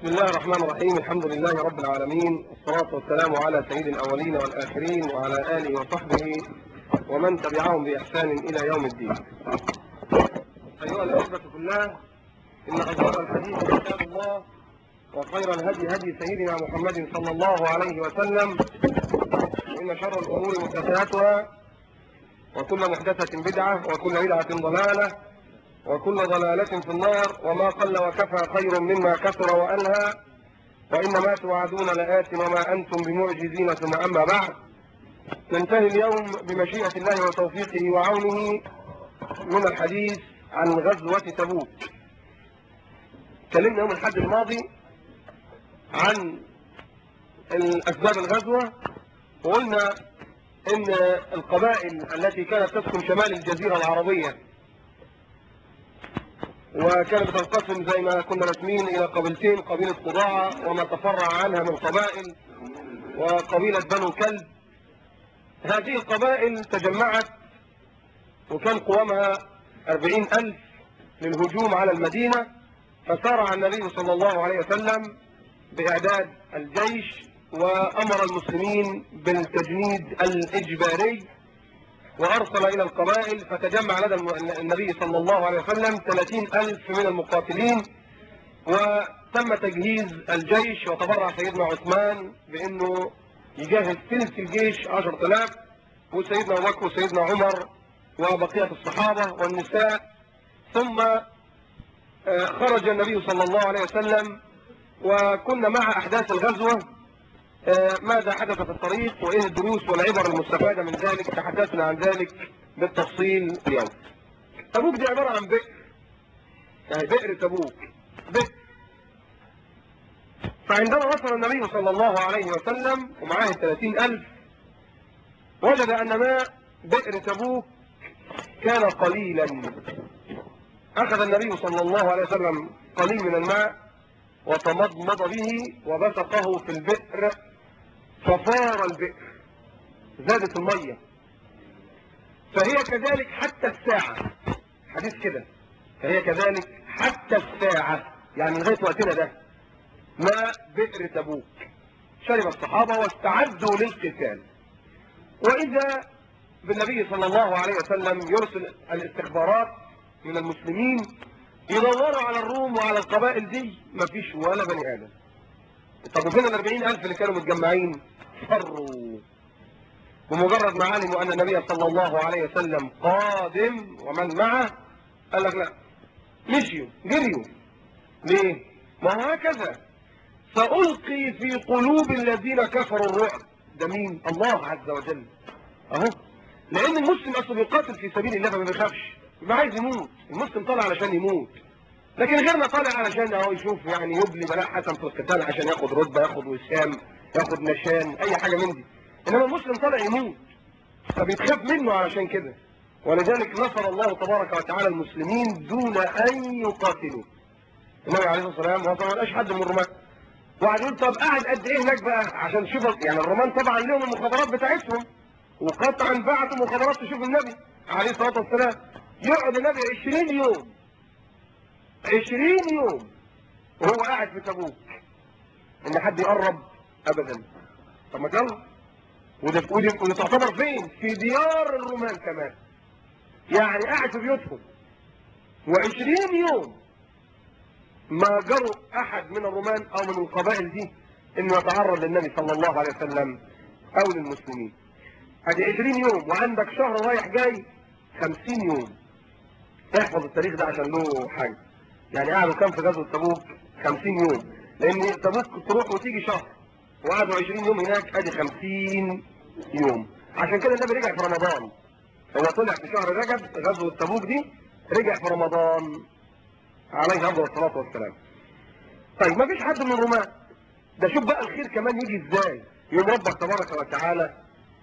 بسم الله الرحمن الرحيم الحمد لله رب العالمين والصلاة والسلام على سيد الأولين والآخرين وعلى آله وصحبه ومن تبعهم بإحسان إلى يوم الدين أيها الأحبة في الله إن أصدق الحديث كتاب الله وخير الهدي هدي سيدنا محمد صلى الله عليه وسلم وإن شر الأمور محدثاتها وكل محدثة بدعة وكل بدعة ضلالة وكل ضلالة في النار وما قل وكفى خير مما كثر وألهى وإنما توعدون لآت وما أنتم بمعجزين ثم أما بعد ننتهي اليوم بمشيئة الله وتوفيقه وعونه من الحديث عن غزوة تبوك تكلمنا يوم الحد الماضي عن الأسباب الغزوة وقلنا إن القبائل التي كانت تسكن شمال الجزيرة العربية وكانت بتنقسم زي ما كنا رسمين إلى قبيلتين قبيلة قضاعة وما تفرع عنها من قبائل وقبيلة بنو كلب هذه القبائل تجمعت وكان قوامها أربعين ألف للهجوم على المدينة فسارع النبي صلى الله عليه وسلم بإعداد الجيش وأمر المسلمين بالتجنيد الإجباري وأرسل إلى القبائل فتجمع لدى النبي صلى الله عليه وسلم 30 ألف من المقاتلين وتم تجهيز الجيش وتبرع سيدنا عثمان بأنه يجهز ثلث الجيش 10000 وسيدنا أبو بكر وسيدنا عمر وبقية الصحابة والنساء ثم خرج النبي صلى الله عليه وسلم وكنا مع أحداث الغزوة ماذا حدث في الطريق وإيه الدروس والعبر المستفادة من ذلك تحدثنا عن ذلك بالتفصيل اليوم تبوك دي عبارة عن بئر يعني بئر تبوك بئر فعندما وصل النبي صلى الله عليه وسلم ومعاه الثلاثين ألف وجد أن ماء بئر تبوك كان قليلا أخذ النبي صلى الله عليه وسلم قليل من الماء وتمضمض به وبسقه في البئر ففار البئر زادت المية فهي كذلك حتى الساعة حديث كده فهي كذلك حتى الساعة يعني لغاية وقتنا ده ماء بئر تبوك شرب الصحابة واستعدوا للقتال وإذا بالنبي صلى الله عليه وسلم يرسل الاستخبارات من المسلمين يدوروا على الروم وعلى القبائل دي مفيش ولا بني آدم طب وفين ال 40000 اللي كانوا متجمعين فروا بمجرد ما علموا أن النبي صلى الله عليه وسلم قادم ومن معه قال لك لا مشيوا جريوا ليه ما هو هكذا سألقي في قلوب الذين كفروا الرعب ده مين الله عز وجل اهو لان المسلم اصلا بيقاتل في سبيل الله فما بيخافش يبقى عايز يموت المسلم طالع علشان يموت لكن غيرنا طالع علشان اهو يشوف يعني يبلي بلاء حسن في القتال عشان ياخد رتبه ياخد وسام ياخد نشان اي حاجه من دي انما المسلم طالع يموت فبيتخاف منه علشان كده ولذلك نصر الله تبارك وتعالى المسلمين دون ان يقاتلوا النبي عليه الصلاه والسلام هو ما لقاش حد من الرومان وقعد يقول طب قاعد قد ايه هناك بقى عشان تشوف يعني الرومان طبعا لهم المخابرات بتاعتهم وقطعا بعتوا مخابرات تشوف النبي عليه الصلاه والسلام يقعد النبي 20 يوم 20 يوم وهو قاعد في تبوك ان حد يقرب ابدا طب ما يلا وده ودي ودي تعتبر فين في ديار الرومان كمان يعني قاعد في بيوتهم و20 يوم ما جروا احد من الرومان او من القبائل دي انه يتعرض للنبي صلى الله عليه وسلم او للمسلمين ادي 20 يوم وعندك شهر رايح جاي 50 يوم احفظ التاريخ ده عشان له حاجه يعني قعدوا كام في غزوه تبوك 50 يوم لان تبوك تروح وتيجي شهر وقعدوا 20 يوم هناك ادي 50 يوم عشان كده النبي رجع في رمضان هو طلع في شهر رجب غزوه تبوك دي رجع في رمضان عليه افضل الصلاه والسلام طيب ما فيش حد من الرومان ده شوف بقى الخير كمان يجي ازاي يوم ربك تبارك وتعالى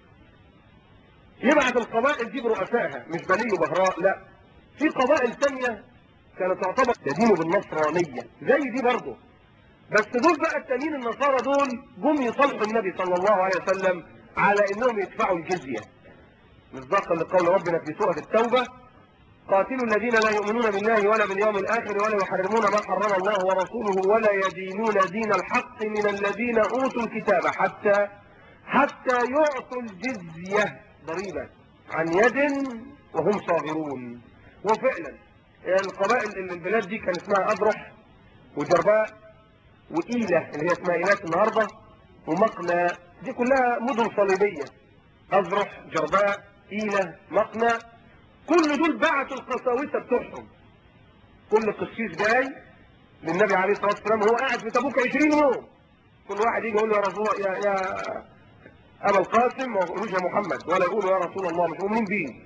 يبعث القبائل دي برؤسائها مش بلي وبهراء لا في قبائل تانية كانت تعتبر تدين بالنصرانية زي دي برضه بس دول بقى التانيين النصارى دول جم يصالحوا النبي صلى الله عليه وسلم على انهم يدفعوا الجزية مصداقا لقول ربنا في سورة التوبة قاتلوا الذين لا يؤمنون بالله ولا باليوم الآخر ولا يحرمون ما حرم الله ورسوله ولا يدينون دين الحق من الذين أوتوا الكتاب حتى حتى يعطوا الجزية ضريبة عن يد وهم صاغرون وفعلا القبائل البلاد دي كان اسمها أبرح وجرباء وإيلة اللي هي اسمها إيلات النهاردة ومقنى دي كلها مدن صليبية أزرح جرباء إيلة مقنى كل دول بعتوا القساوسة بتوعهم كل قسيس جاي للنبي عليه الصلاة والسلام وهو قاعد في تبوك 20 يوم كل واحد يجي يقول له يا رسول الله يا, يا أبا القاسم ما يقولوش يا محمد ولا يقولوا يا رسول الله مش مؤمنين بيه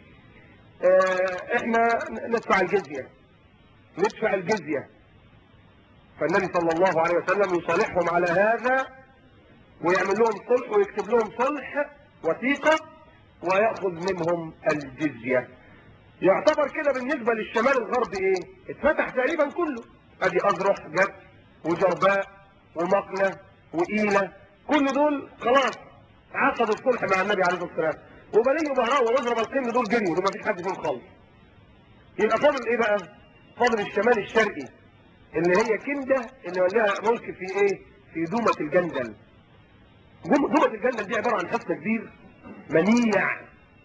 اه احنا ندفع الجزية ندفع الجزية فالنبي صلى الله عليه وسلم يصالحهم على هذا ويعمل لهم صلح ويكتب لهم صلح وثيقة ويأخذ منهم الجزية يعتبر كده بالنسبة للشمال الغربي ايه اتفتح تقريبا كله ادي اذرح جت وجرباء ومقنة وإيلة كل دول خلاص عقدوا الصلح مع النبي عليه الصلاة والسلام وبني وبهراء وعزرة بالقين دول جريوا ما فيش حد فيهم خالص يبقى فاضل ايه بقى فاضل الشمال الشرقي اللي هي كندة اللي لها ملك في ايه في دومة الجندل دومة الجندل دي عبارة عن حصن كبير منيع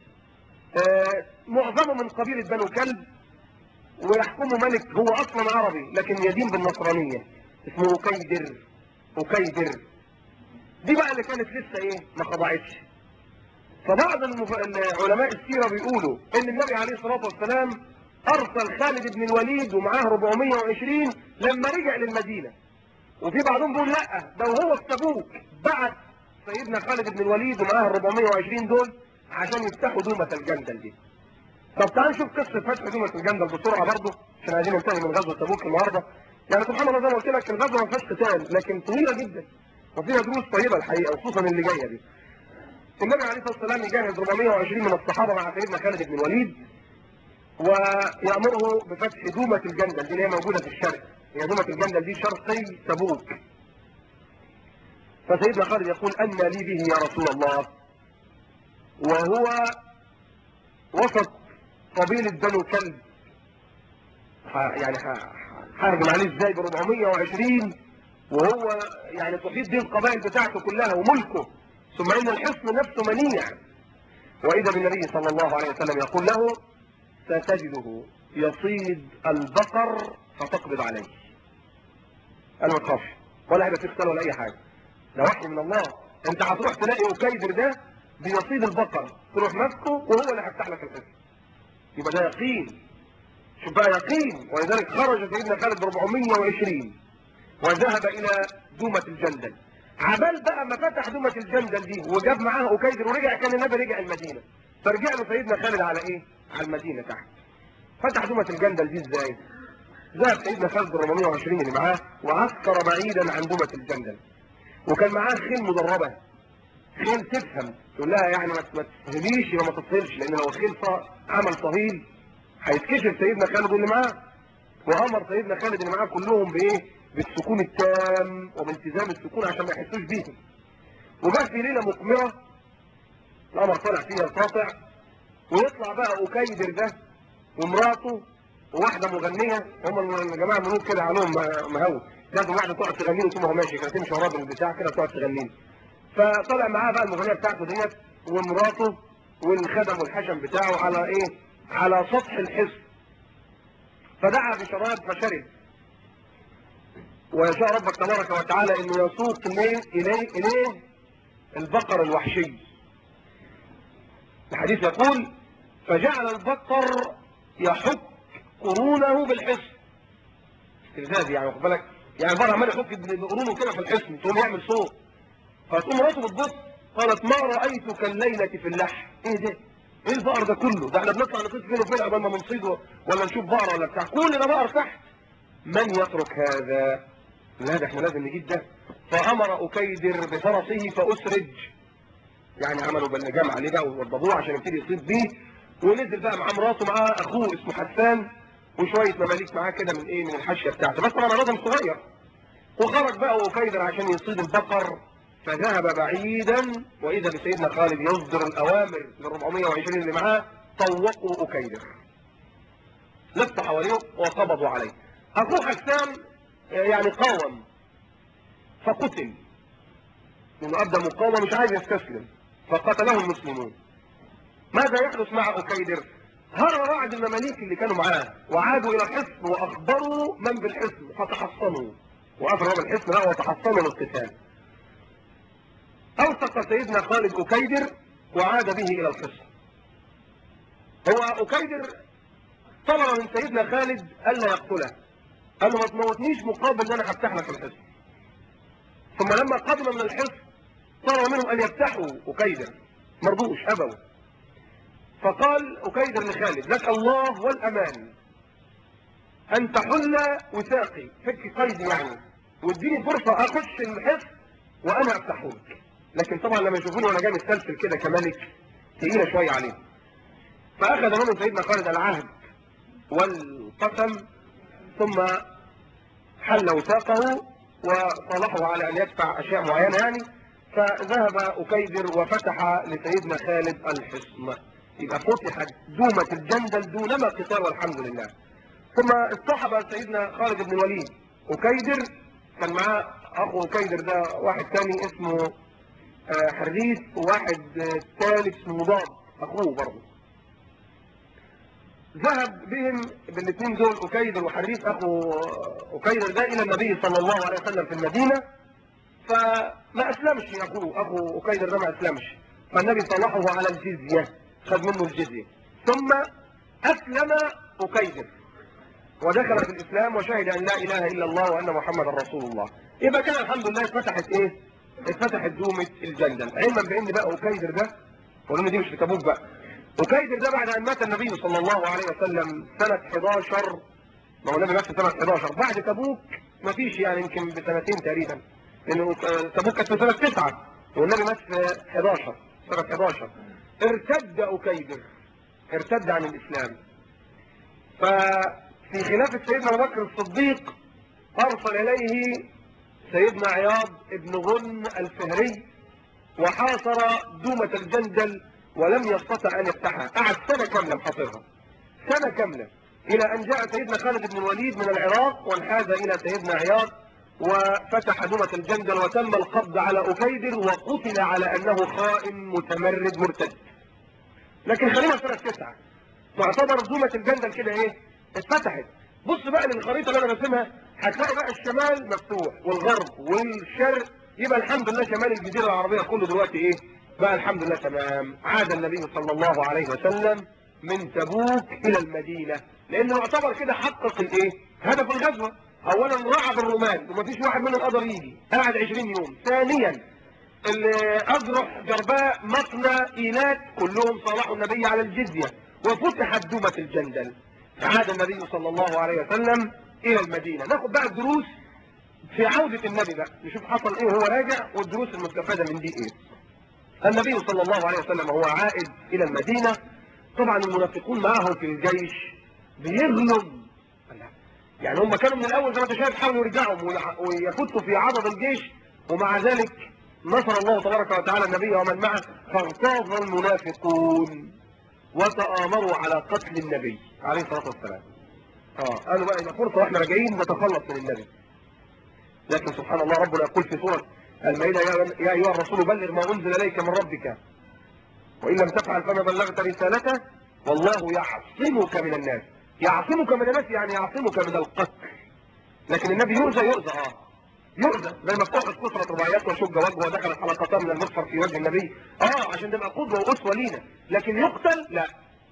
آه معظمه من قبيلة بنو كلب ويحكمه ملك هو اصلا عربي لكن يدين بالنصرانية اسمه أكيدر أكيدر دي بقى اللي كانت لسه ايه ما خضعتش فبعض المف... علماء السيرة بيقولوا ان النبي عليه الصلاة والسلام ارسل خالد بن الوليد ومعاه 420 لما رجع للمدينة وفي بعضهم بيقول لا ده وهو في تبوك بعت سيدنا خالد بن الوليد ومعاه 420 دول عشان يفتحوا دومة الجندل دي طب تعال نشوف قصة فتح دومة الجندل بسرعة برضه عشان عايزين ننتهي من غزوة تبوك النهاردة يعني سبحان الله زي ما قلت لك الغزوة ما فيهاش قتال لكن طويلة جدا وفيها دروس طيبة الحقيقة وخصوصا اللي جاية دي النبي عليه الصلاة والسلام يجهز 420 من الصحابة مع سيدنا خالد بن الوليد ويأمره بفتح دومة الجندل دي اللي هي موجودة في الشرق هي دومة الجندل دي شرقي تبوك فسيدنا خالد يقول أن لي به يا رسول الله وهو وسط قبيلة بنو كلب يعني ههجم عليه ازاي ب 420 وهو يعني تحيط دي القبائل بتاعته كلها وملكه ثم ان الحصن نفسه منيع واذا بالنبي صلى الله عليه وسلم يقول له ستجده يصيد البقر فتقبض عليه قال ما تخافش ولا هيبقى في قتال ولا اي حاجه ده وحي من الله انت هتروح تلاقي اكيدر ده بيصيد البقر تروح ماسكه وهو اللي هيفتح لك الحصن يبقى ده يقين شوف بقى يقين ولذلك خرج سيدنا خالد ب 420 وذهب الى دومة الجندل عبال بقى ما فتح دومة الجندل دي وجاب معاه أكيدر ورجع كان النبي رجع المدينة فرجع له سيدنا خالد على ايه على المدينة تحت فتح دومة الجندل دي ازاي ذهب سيدنا خالد ب 420 اللي معاه وعسكر بعيدا عن دومة الجندل وكان معاه خيل مدربة خيل تفهم تقول لها يعني ما تفهميش يبقى ما تفهمش لان لو الخيل عمل صهيل هيتكشف سيدنا خالد اللي معاه وامر سيدنا خالد اللي معاه كلهم بايه بالسكون التام وبالتزام السكون عشان ما يحسوش بيهم وجاء في ليله مقمره القمر طلع فيها القاطع ويطلع بقى أكيدر ده ومراته وواحدة مغنية هم الجماعة الملوك كده عليهم مهوي لازم واحدة تقعد تغني له هو ماشي كانت تمشي وراه بالبتاع كده تقعد تغني فطلع معاه بقى المغنية بتاعته ديت ومراته والخدم والحشم بتاعه على ايه على سطح الحصن فدعا بشراب فشرب ويشاء ربك تبارك وتعالى انه يسوق اليه اليه اليه البقر الوحشي الحديث يقول فجعل البقر يحك قرونه بالحصن استفزاز يعني واخد بالك يعني البقر عمال يحك بقرونه كده في الحصن تقوم يعمل صوت فتقوم مراته بتبص قالت ما رايتك الليله في اللحم ايه ده ايه البقر ده كله ده احنا بنطلع نقيس فين وفين قبل ما بنصيد ولا نشوف بقره ولا بتاع كل ده بقر تحت من يترك هذا لا ده احنا لازم نجيب ده فامر اكيدر بفرسه فاسرج يعني عملوا بالنجام عليه بقى ووضبوه عشان يبتدي يصيد بيه ونزل بقى معاه مراته معاه اخوه اسمه حسان وشويه مماليك معاه كده من ايه من الحاشيه بتاعته بس طبعا راجل صغير وخرج بقى اكيدر عشان يصيد البقر فذهب بعيدا واذا بسيدنا خالد يصدر الاوامر لل 420 اللي معاه طوقوا اكيدر لف حواليه وقبضوا عليه اخوه حسان يعني قاوم فقتل لانه ابدى مقاومه مش عايز يستسلم فقتله المسلمون ماذا يحدث مع أكيدر هرب بعض المماليك اللي كانوا معاه وعادوا إلى الحصن وأخبروا من بالحصن فتحصنوا وأفرغوا بالحصن لا وتحصنوا للقتال أوثق سيدنا خالد أكيدر وعاد به إلى الحصن هو أكيدر طلب من سيدنا خالد ألا يقتله قال له ما تموتنيش مقابل ان انا هفتح لك الحصن ثم لما قدم من الحصن طلب منهم ان يفتحوا أكيدر مرضوش أبوا فقال أكيدر لخالد لك الله والأمان أن تحل وثاقي فك قيدي يعني واديني فرصة أخش الحصن وأنا أفتحه لك لكن طبعا لما يشوفوني وأنا جاي مستلسل كده كملك تقيلة شوية عليه فأخذ منه سيدنا خالد العهد والقسم ثم حل وثاقه وصالحه على أن يدفع أشياء معينة يعني فذهب أكيدر وفتح لسيدنا خالد الحصن يبقى فتحت دومة الجندل دونما قتال والحمد لله ثم اصطحب سيدنا خالد بن الوليد أكيدر كان معاه أخو أكيدر ده واحد تاني اسمه حريث وواحد ثالث اسمه مضاد أخوه برضه ذهب بهم بالاثنين دول أكيدر وحريث أخو أكيدر ده إلى النبي صلى الله عليه وسلم في المدينة فما أسلمش أخوه أخو أكيدر ده ما أسلمش فالنبي صلحه على الجزية خد منه الجزية ثم أسلم أكيدر ودخل في الإسلام وشهد أن لا إله إلا الله وأن محمد رسول الله يبقى كده الحمد لله اتفتحت إيه اتفتحت دومة الجندل علما بأن بقى أكيدر ده ولأن دي مش في تبوك بقى أكيدر ده بعد أن مات النبي صلى الله عليه وسلم سنة 11 ما هو النبي مات سنة 11 بعد تبوك ما فيش يعني يمكن بسنتين تقريبا لأنه تبوك كانت في سنة 9 والنبي مات في 11 سنة 11 ارتد أكيدر ارتد عن الإسلام ففي خلافة سيدنا أبو بكر الصديق أرسل إليه سيدنا عياض ابن غن الفهري وحاصر دومة الجندل ولم يستطع أن يفتحها قعد سنة كاملة محاصرها سنة كاملة إلى أن جاء سيدنا خالد بن الوليد من العراق وانحاز إلى سيدنا عياض وفتح دومة الجندل وتم القبض على أكيدر وقتل على أنه خائن متمرد مرتد لكن خلينا سنة تسعة تعتبر دومة الجندل كده ايه اتفتحت بص بقى للخريطة اللي انا رسمها هتلاقي بقى الشمال مفتوح والغرب والشرق يبقى الحمد لله شمال الجزيرة العربية كله دلوقتي ايه بقى الحمد لله تمام عاد النبي صلى الله عليه وسلم من تبوك الى المدينة لانه يعتبر كده حقق الايه هدف الغزوة اولا رعب الرومان ومفيش واحد منهم قدر يجي قعد 20 يوم ثانيا الأجرح جرباء مقنى إيلات كلهم صالحوا النبي على الجزية وفتحت دومة الجندل فعاد النبي صلى الله عليه وسلم إلى المدينة ناخد بقى الدروس في عودة النبي بقى نشوف حصل إيه وهو راجع والدروس المستفادة من دي إيه النبي صلى الله عليه وسلم هو عائد إلى المدينة طبعا المنافقون معهم في الجيش بيغلب يعني هم كانوا من الأول زي ما انت شايف حاولوا يرجعوا ويفتوا في عضد الجيش ومع ذلك نصر الله تبارك وتعالى النبي ومن معه فاغتاظ المنافقون وتآمروا على قتل النبي عليه الصلاة والسلام اه قالوا بقى يبقى فرصة واحنا راجعين نتخلص من النبي لكن سبحان الله ربنا يقول في سورة المائدة يا أيها الرسول بلغ ما أنزل إليك من ربك وإن لم تفعل فما بلغت رسالته والله يعصمك من الناس يعصمك من الناس يعني يعصمك من القتل لكن النبي يرزى يرزى اه يؤذى زي ما فتحت كثرة رباعيات وشج وجهه ودخلت حلقتان من المصفر في وجه النبي اه عشان تبقى قدوة وأسوة لينا لكن يقتل لا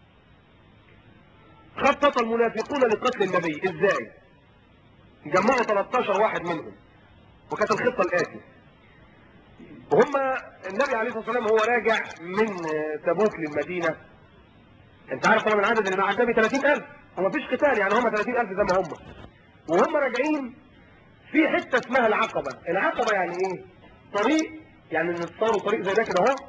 خطط المنافقون لقتل النبي ازاي جمعوا 13 واحد منهم وكانت الخطة الآتي وهم النبي عليه الصلاة والسلام هو راجع من تبوك للمدينة انت عارف طبعا العدد اللي مع النبي 30000 وما فيش قتال يعني هم 30000 زي ما هم وهم راجعين في حتة اسمها العقبة العقبة يعني ايه طريق يعني نتصاروا طريق زي ده كده اهو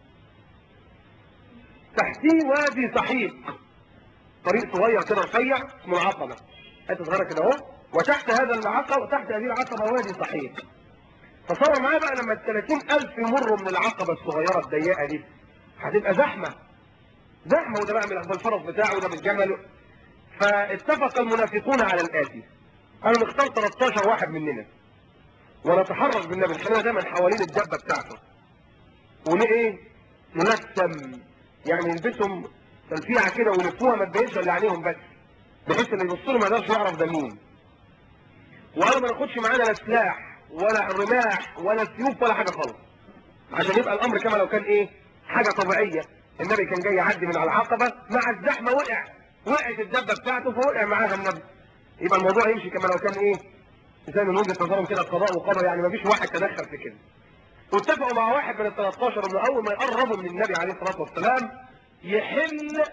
تحتيه وادي سحيق طريق صغير كده رفيع اسمه العقبة حتة صغيرة كده اهو وتحت هذا العقبة وتحت هذه العقبة وادي سحيق تصور معايا بقى لما ال 30000 يمروا من العقبة الصغيرة الضيقة دي هتبقى زحمة زحمة وده بقى بالفرس بتاعه وده بالجمل فاتفق المنافقون على الآتي أنا نختار 13 واحد مننا ونتحرك بالنبي خلينا دايما حوالين الدبة بتاعته وليه منسم يعني يلبسهم تلفيعة كده ويلفوها ما تبينش اللي عليهم بس بحيث اللي يبص له ما يقدرش يعرف ده مين وانا ما ناخدش معانا لا سلاح ولا رماح ولا سيوف ولا حاجه خالص عشان يبقى الامر كما لو كان ايه حاجه طبيعيه النبي كان جاي يعدي من على العقبه مع الزحمه وقع وقعت الدبه بتاعته فوقع معاها النبي يبقى الموضوع يمشي كما لو كان ايه زي من وجهه نظرهم كده قضاء وقدر يعني ما فيش واحد تدخل في كده واتفقوا مع واحد من ال 13 انه اول ما يقربوا من النبي عليه الصلاه والسلام يحل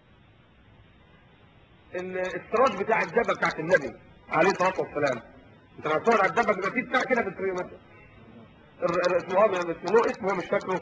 الاستراج بتاع الدبه بتاعت النبي عليه الصلاه والسلام انت لما تقعد على الدبه بيبقى فيه بتاع كده في الطريق مثلا ال- ال- اسمه هذا اسمه اسمه مش فاكره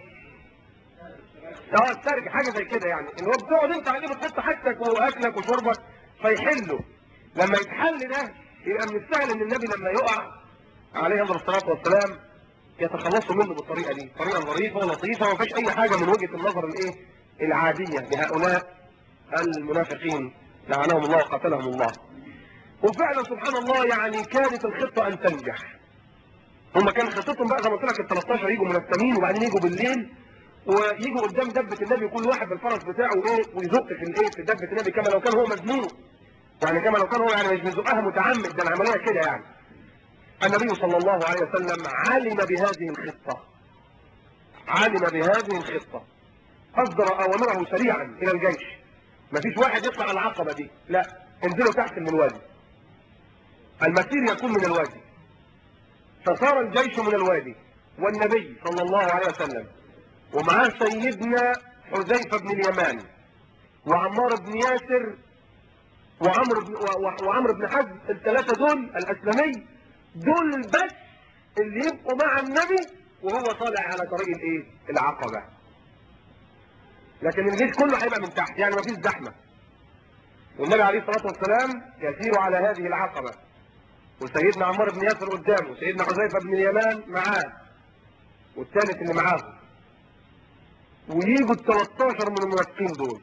اه السرج حاجه زي كده يعني ان هو بتقعد انت عليه بتحط حاجتك واكلك وشربك فيحله لما يتحل ده يبقى من السهل ان النبي لما يقع عليه افضل الصلاه والسلام يتخلصوا منه بالطريقه دي طريقه ظريفه ولطيفه وما فيش اي حاجه من وجهه النظر الايه العاديه لهؤلاء المنافقين لعنهم الله وقاتلهم الله وفعلا سبحان الله يعني كانت الخطه ان تنجح هم كان خطتهم بقى زي ما قلت لك ال 13 يجوا منسمين وبعدين يجوا بالليل ويجوا قدام دبه النبي كل واحد بالفرس بتاعه ايه ويزق في الايه في دبه النبي كما لو كان هو مزنوق يعني كما لو كان هو يعني مش بيزقها متعمد ده العمليه كده يعني النبي صلى الله عليه وسلم علم بهذه الخطه علم بهذه الخطه اصدر اوامره سريعا الى الجيش مفيش واحد يطلع على العقبه دي لا انزلوا تحت من الوادي المسير يكون من الوادي فصار الجيش من الوادي والنبي صلى الله عليه وسلم ومعاه سيدنا حذيفة بن اليمان وعمار بن ياسر وعمرو بن و- وعمرو بن حزم الثلاثة دول الأسلمي دول بس اللي يبقوا مع النبي وهو طالع على طريق الايه العقبة لكن الجيش كله هيبقى من تحت يعني مفيش زحمة والنبي عليه الصلاة والسلام يسير على هذه العقبة وسيدنا عمار بن ياسر قدامه وسيدنا حذيفة بن اليمان معاه والثالث اللي معاه ويجوا ال 13 من المنافقين دول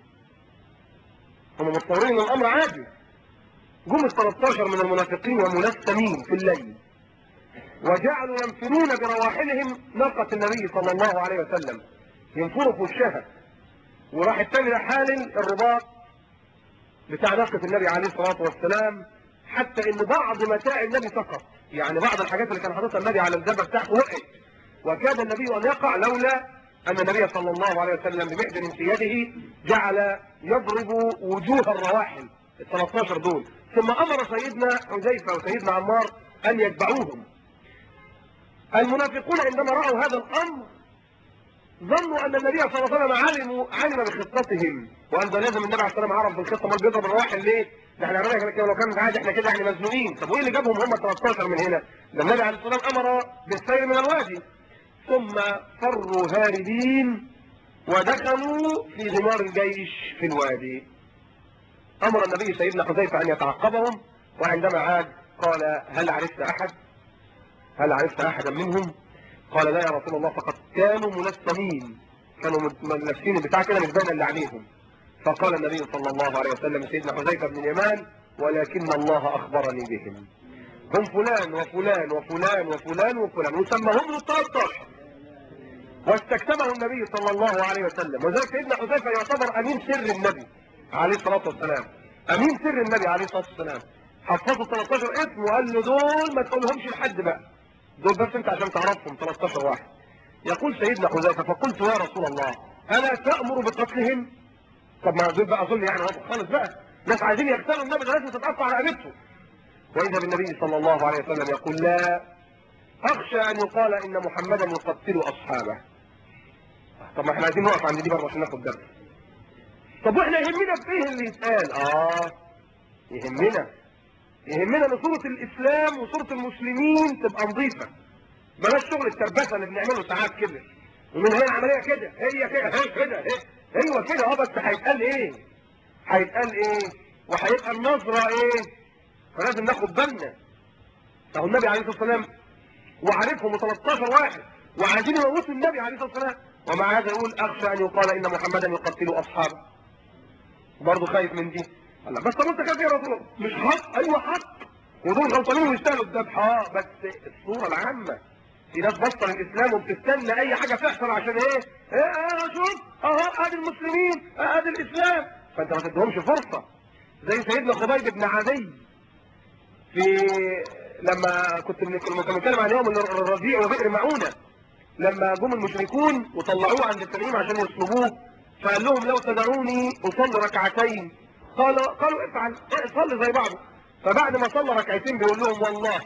هم متصورين ان الامر عادي جم ال 13 من المنافقين ومنسمين في الليل وجعلوا ينفرون برواحلهم ناقة النبي صلى الله عليه وسلم ينفروا في وشها وراح التاني حال الرباط بتاع ناقة النبي عليه الصلاة والسلام حتى ان بعض متاع النبي سقط يعني بعض الحاجات اللي كان حاططها النبي على الدابة بتاعته وقعت وكاد النبي ان يقع لولا ان النبي صلى الله عليه وسلم بمحجن في يده جعل يضرب وجوه الرواحل ال 13 دول ثم امر سيدنا حذيفه وسيدنا عمار ان يتبعوهم المنافقون عندما راوا هذا الامر ظنوا ان النبي صلى الله عليه وسلم علموا علم بخطتهم وان ده لازم النبي عليه الصلاه والسلام عرف بالخطه امال بيضرب الرواحل ليه؟ ده احنا عملنا كده لو كان عادي احنا كده احنا مزنوقين طب وايه اللي جابهم هم 13 من هنا؟ ده النبي عليه الصلاه والسلام امر بالسير من الوادي ثم فروا هاربين ودخلوا في غمار الجيش في الوادي امر النبي سيدنا حذيفه ان يتعقبهم وعندما عاد قال هل عرفت احد؟ هل عرفت احدا منهم؟ قال لا يا رسول الله فقد كانوا منسمين كانوا منسمين بتاع كده مش باين اللي عليهم فقال النبي صلى الله عليه وسلم سيدنا حذيفه بن اليمان ولكن الله اخبرني بهم هم فلان وفلان وفلان وفلان وفلان وسمهم له 13 واستكتبه النبي صلى الله عليه وسلم وذلك سيدنا حذيفه يعتبر امين سر النبي عليه الصلاه والسلام امين سر النبي عليه الصلاه والسلام حفظه 13 اسم وقال له دول ما تقولهمش لحد بقى دول بس انت عشان تعرفهم 13 واحد يقول سيدنا حذيفه فقلت يا رسول الله الا تامر بقتلهم طب ما دول بقى اظن يعني واضح خالص بقى ناس عايزين يقتلوا النبي ده لازم تتقطع رقبته واذا بالنبي صلى الله عليه وسلم يقول لا اخشى ان يقال ان محمدا يقتل اصحابه طب ما احنا عايزين نقف عند دي برضه عشان ناخد درس طب واحنا يهمنا في ايه اللي يتقال اه يهمنا يهمنا ان صورة الاسلام وصورة المسلمين تبقى نظيفة بلاش شغل التربسة اللي بنعمله ساعات كده ومن هي العملية كده هي كده هي كده هي ايوه كده اه بس هيتقال ايه هيتقال ايه وهيبقى النظرة ايه فلازم ناخد بالنا اهو النبي عليه الصلاة والسلام وعارفهم 13 واحد وعايزين يموتوا النبي عليه الصلاة والسلام ومع هذا يقول اخشى ان يقال ان محمدا يقتل اصحابه برضه خايف من دي قال لا بس طب انت كده يا رسول الله مش حق ايوه حق ودول غلطانين ويستاهلوا الذبح اه بس الصوره العامه في ناس بطل الاسلام وبتستنى اي حاجه تحصل عشان ايه؟ ايه اه شوف اهو ادي المسلمين اه ادي الاسلام فانت ما تديهمش فرصه زي سيدنا خبيب بن عدي في لما كنت كنا بنتكلم عن يوم الربيع وبئر معونه لما جم المشركون وطلعوه عند التنعيم عشان يصلبوه فقال لهم لو تدعوني اصلي ركعتين قالوا قالوا افعل صلي زي بعضه فبعد ما صلى ركعتين بيقول لهم والله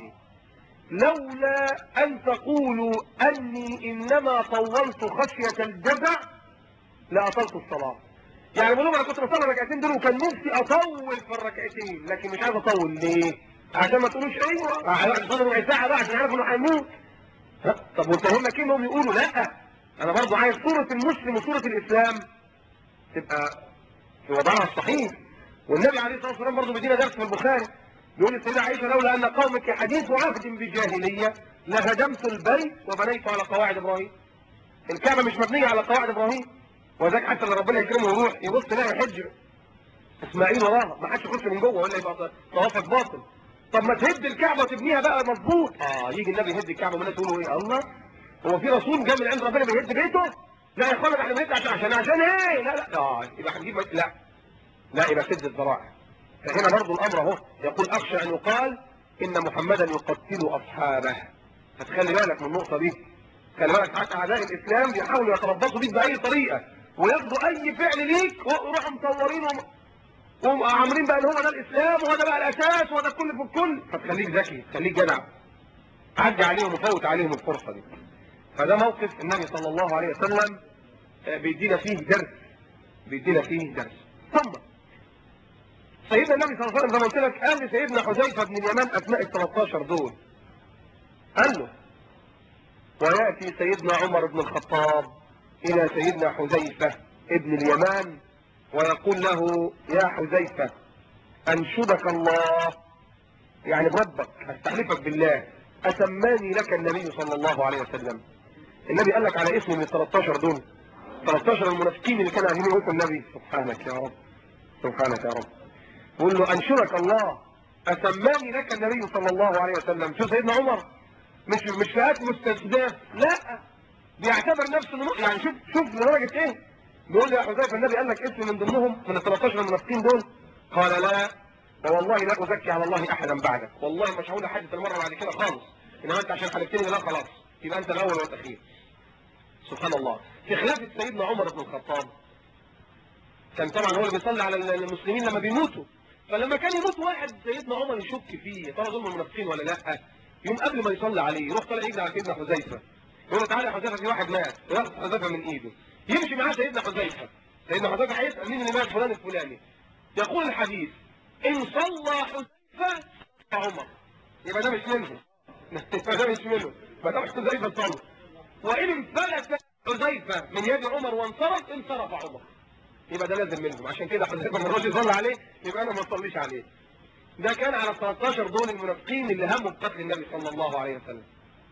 لولا ان تقولوا اني انما طولت خشيه الجزع لاطلت الصلاه يعني بيقول لهم انا كنت بصلي ركعتين دول وكان نفسي اطول في الركعتين لكن مش عايز اطول ليه؟ عشان ما تقولوش ايوه هيقعد يصلي ربع ساعه بقى عشان يعرف انه هيموت طب وانت هم كده انهم يقولوا لا انا برضو عايز صورة المسلم وصورة الاسلام تبقى في وضعها الصحيح والنبي عليه الصلاة والسلام برضو بيدينا درس في البخاري بيقول للسيدة عائشة لولا ان قومك حديث عهد بجاهلية لهدمت البيت وبنيت على قواعد ابراهيم الكعبة مش مبنية على قواعد ابراهيم وذاك حتى اللي ربنا يكرمه ويروح يبص يلاقي حجر اسماعيل وراها ما حدش يخش من جوه ولا يبقى طوافك باطل طب ما تهد الكعبة وتبنيها بقى مظبوط اه يجي النبي يهد الكعبة والناس يقولوا ايه الله هو في رسول جاي من عند ربنا بيهد بيته لا يا اخوانا احنا بنهد عشان عشان عشان ايه لا لا اه يبقى هنجيب لا لا يبقى سد الذرائع فهنا برضو الامر اهو يقول اخشى ان يقال ان محمدا يقتل اصحابه فتخلي بالك من النقطه دي خلي بالك حتى اعداء الاسلام بيحاولوا يتربصوا بيك باي طريقه وياخدوا اي فعل ليك ويروحوا مصورينه وعاملين بقى ان هو ده الاسلام وهو ده بقى الاساس وهو ده الكل في الكل فتخليك ذكي تخليك جدع عدي عليهم وفوت عليهم الفرصه دي فده موقف النبي صلى الله عليه وسلم بيدينا فيه درس بيدينا فيه درس ثم سيدنا النبي صلى الله عليه وسلم زي ما قلت لك قال لسيدنا حذيفه بن اليمان اثناء ال 13 دول قال له وياتي سيدنا عمر بن الخطاب الى سيدنا حذيفه ابن اليمان ويقول له يا حذيفه انشدك الله يعني بربك استحلفك بالله اسماني لك النبي صلى الله عليه وسلم النبي قال لك على اسم من 13 دول 13 المنافقين اللي كانوا عايزين يقولوا النبي سبحانك يا رب سبحانك يا رب قول له انشرك الله اسماني لك النبي صلى الله عليه وسلم شوف سيدنا عمر مش مش فئات مستسدات لا بيعتبر نفسه من... يعني شوف شوف لدرجه ايه بيقول لي يا حذيفه النبي قال لك اسم من ضمنهم من ال 13 المنافقين دول قال لا والله لا ازكي على الله احدا بعدك والله مش هقول لحد المره بعد كده خالص انما انت عشان حلفتني لا خلاص يبقى انت الاول والاخير سبحان الله في خلافه سيدنا عمر بن الخطاب كان طبعا هو اللي بيصلي على المسلمين لما بيموتوا فلما كان يموت واحد سيدنا عمر يشك فيه يا ترى دول منافقين ولا لا يوم قبل ما يصلي عليه يروح طالع يجري على سيدنا حذيفه يقول له تعالى يا حذيفه في واحد مات ياخد حذيفه من ايده يمشي معاه سيدنا حذيفه سيدنا حذيفه هيسال مين اللي مات فلان الفلاني يقول الحديث ان صلى حذيفه عمر يبقى ده مش منه يبقى ده مش منه ما دام حذيفه صلى وان انفلت حذيفه من يد عمر وانصرف انصرف عمر يبقى ده لازم منهم عشان كده حذيفه ما رضاش يصلي عليه يبقى انا ما اصليش عليه ده كان على 13 دول المنافقين اللي هموا بقتل النبي صلى الله عليه وسلم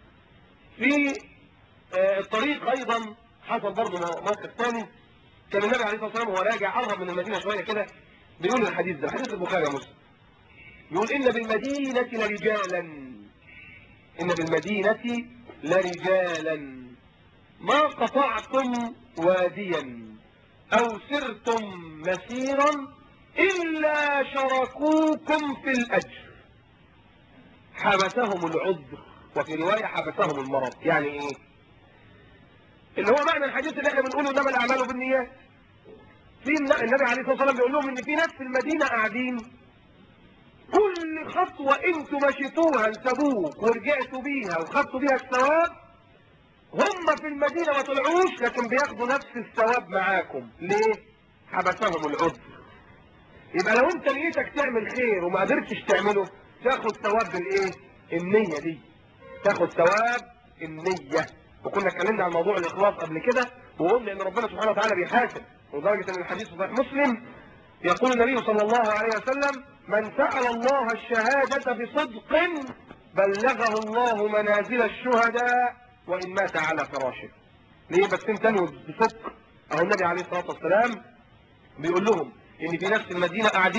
في آه الطريق ايضا حصل برضه موقف ثاني كان النبي عليه الصلاه والسلام وهو راجع قرب من المدينه شويه كده بيقول الحديث ده حديث البخاري ومسلم يقول ان بالمدينه لرجالا ان بالمدينه لرجالا ما قطعتم واديا او سرتم مسيرا الا شركوكم في الاجر حبسهم العذر وفي رواية حبسهم المرض يعني ايه اللي هو معنى الحديث اللي احنا بنقوله انما الاعمال بالنيات في النبي عليه الصلاه والسلام بيقول لهم ان في ناس في المدينه قاعدين كل خطوه انتوا مشيتوها لتبوك ورجعتوا بيها وخدتوا بيها الثواب هم في المدينه ما طلعوش لكن بياخدوا نفس الثواب معاكم ليه حبسهم العذر يبقى لو انت نيتك تعمل خير وما قدرتش تعمله تاخد ثواب بالايه النيه دي تاخد ثواب النيه وكنا اتكلمنا عن موضوع الاخلاص قبل كده وقلنا ان ربنا سبحانه وتعالى بيحاسب لدرجه ان الحديث صحيح مسلم يقول النبي صلى الله عليه وسلم من سأل الله الشهادة بصدق بلغه الله منازل الشهداء وإن مات على فراشه ليه بس انتنوا بصدق اهو النبي عليه الصلاة والسلام بيقول لهم ان في ناس في المدينة قاعدين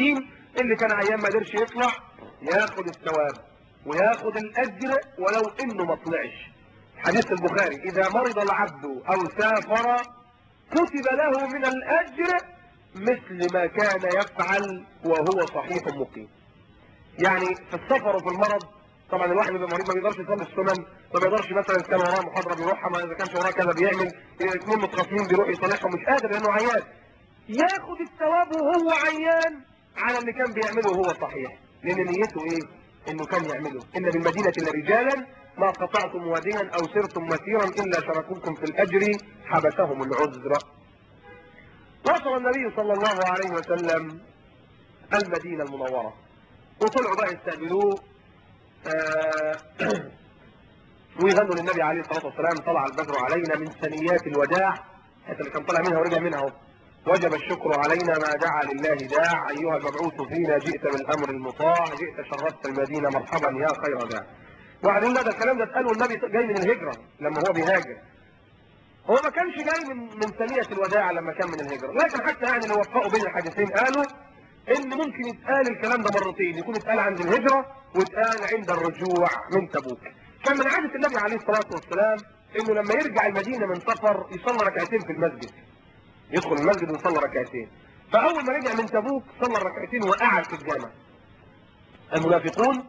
اللي كان عيان ما قدرش يطلع ياخد الثواب وياخد الاجر ولو انه ما طلعش حديث البخاري اذا مرض العبد او سافر كتب له من الاجر مثل ما كان يفعل وهو صحيح مقيم يعني في السفر وفي المرض طبعا الواحد بيبقى مريض ما بيقدرش يصلي السنن ما بيقدرش مثلا إذا كان وراه محاضره بيروحها ما اذا كانش وراه كذا بيعمل اثنين متخاصمين بيروح يصالحهم مش قادر لانه عيان ياخد الثواب وهو عيان على اللي كان بيعمله وهو صحيح لان نيته ايه انه كان يعمله ان بالمدينه لرجالا ما قطعتم واديا او سرتم مسيرا الا شركوكم في الاجر حبسهم العذر وصل النبي صلى الله عليه وسلم المدينه المنوره وطلعوا بقى يستقبلوه آه ويغنوا للنبي عليه الصلاه والسلام طلع البدر علينا من ثنيات الوداع حتى اللي كان طلع منها ورجع منها اهو وجب الشكر علينا ما دعا لله داع ايها المبعوث فينا جئت بالامر المطاع جئت شرفت المدينه مرحبا يا خير داع وبعدين ده الكلام ده اتقاله النبي جاي من الهجره لما هو بيهاجر هو ما كانش جاي من من ثانيه الوداع لما كان من الهجره لكن حتى يعني لو وفقوا بين الحديثين قالوا ان ممكن يتقال الكلام ده مرتين يكون اتقال عند الهجره واتقال عند الرجوع من تبوك كان من عاده النبي عليه الصلاه والسلام انه لما يرجع المدينه من سفر يصلي ركعتين في المسجد يدخل المسجد ويصلي ركعتين فاول ما رجع من تبوك صلى الركعتين وقعد في الجامع المنافقون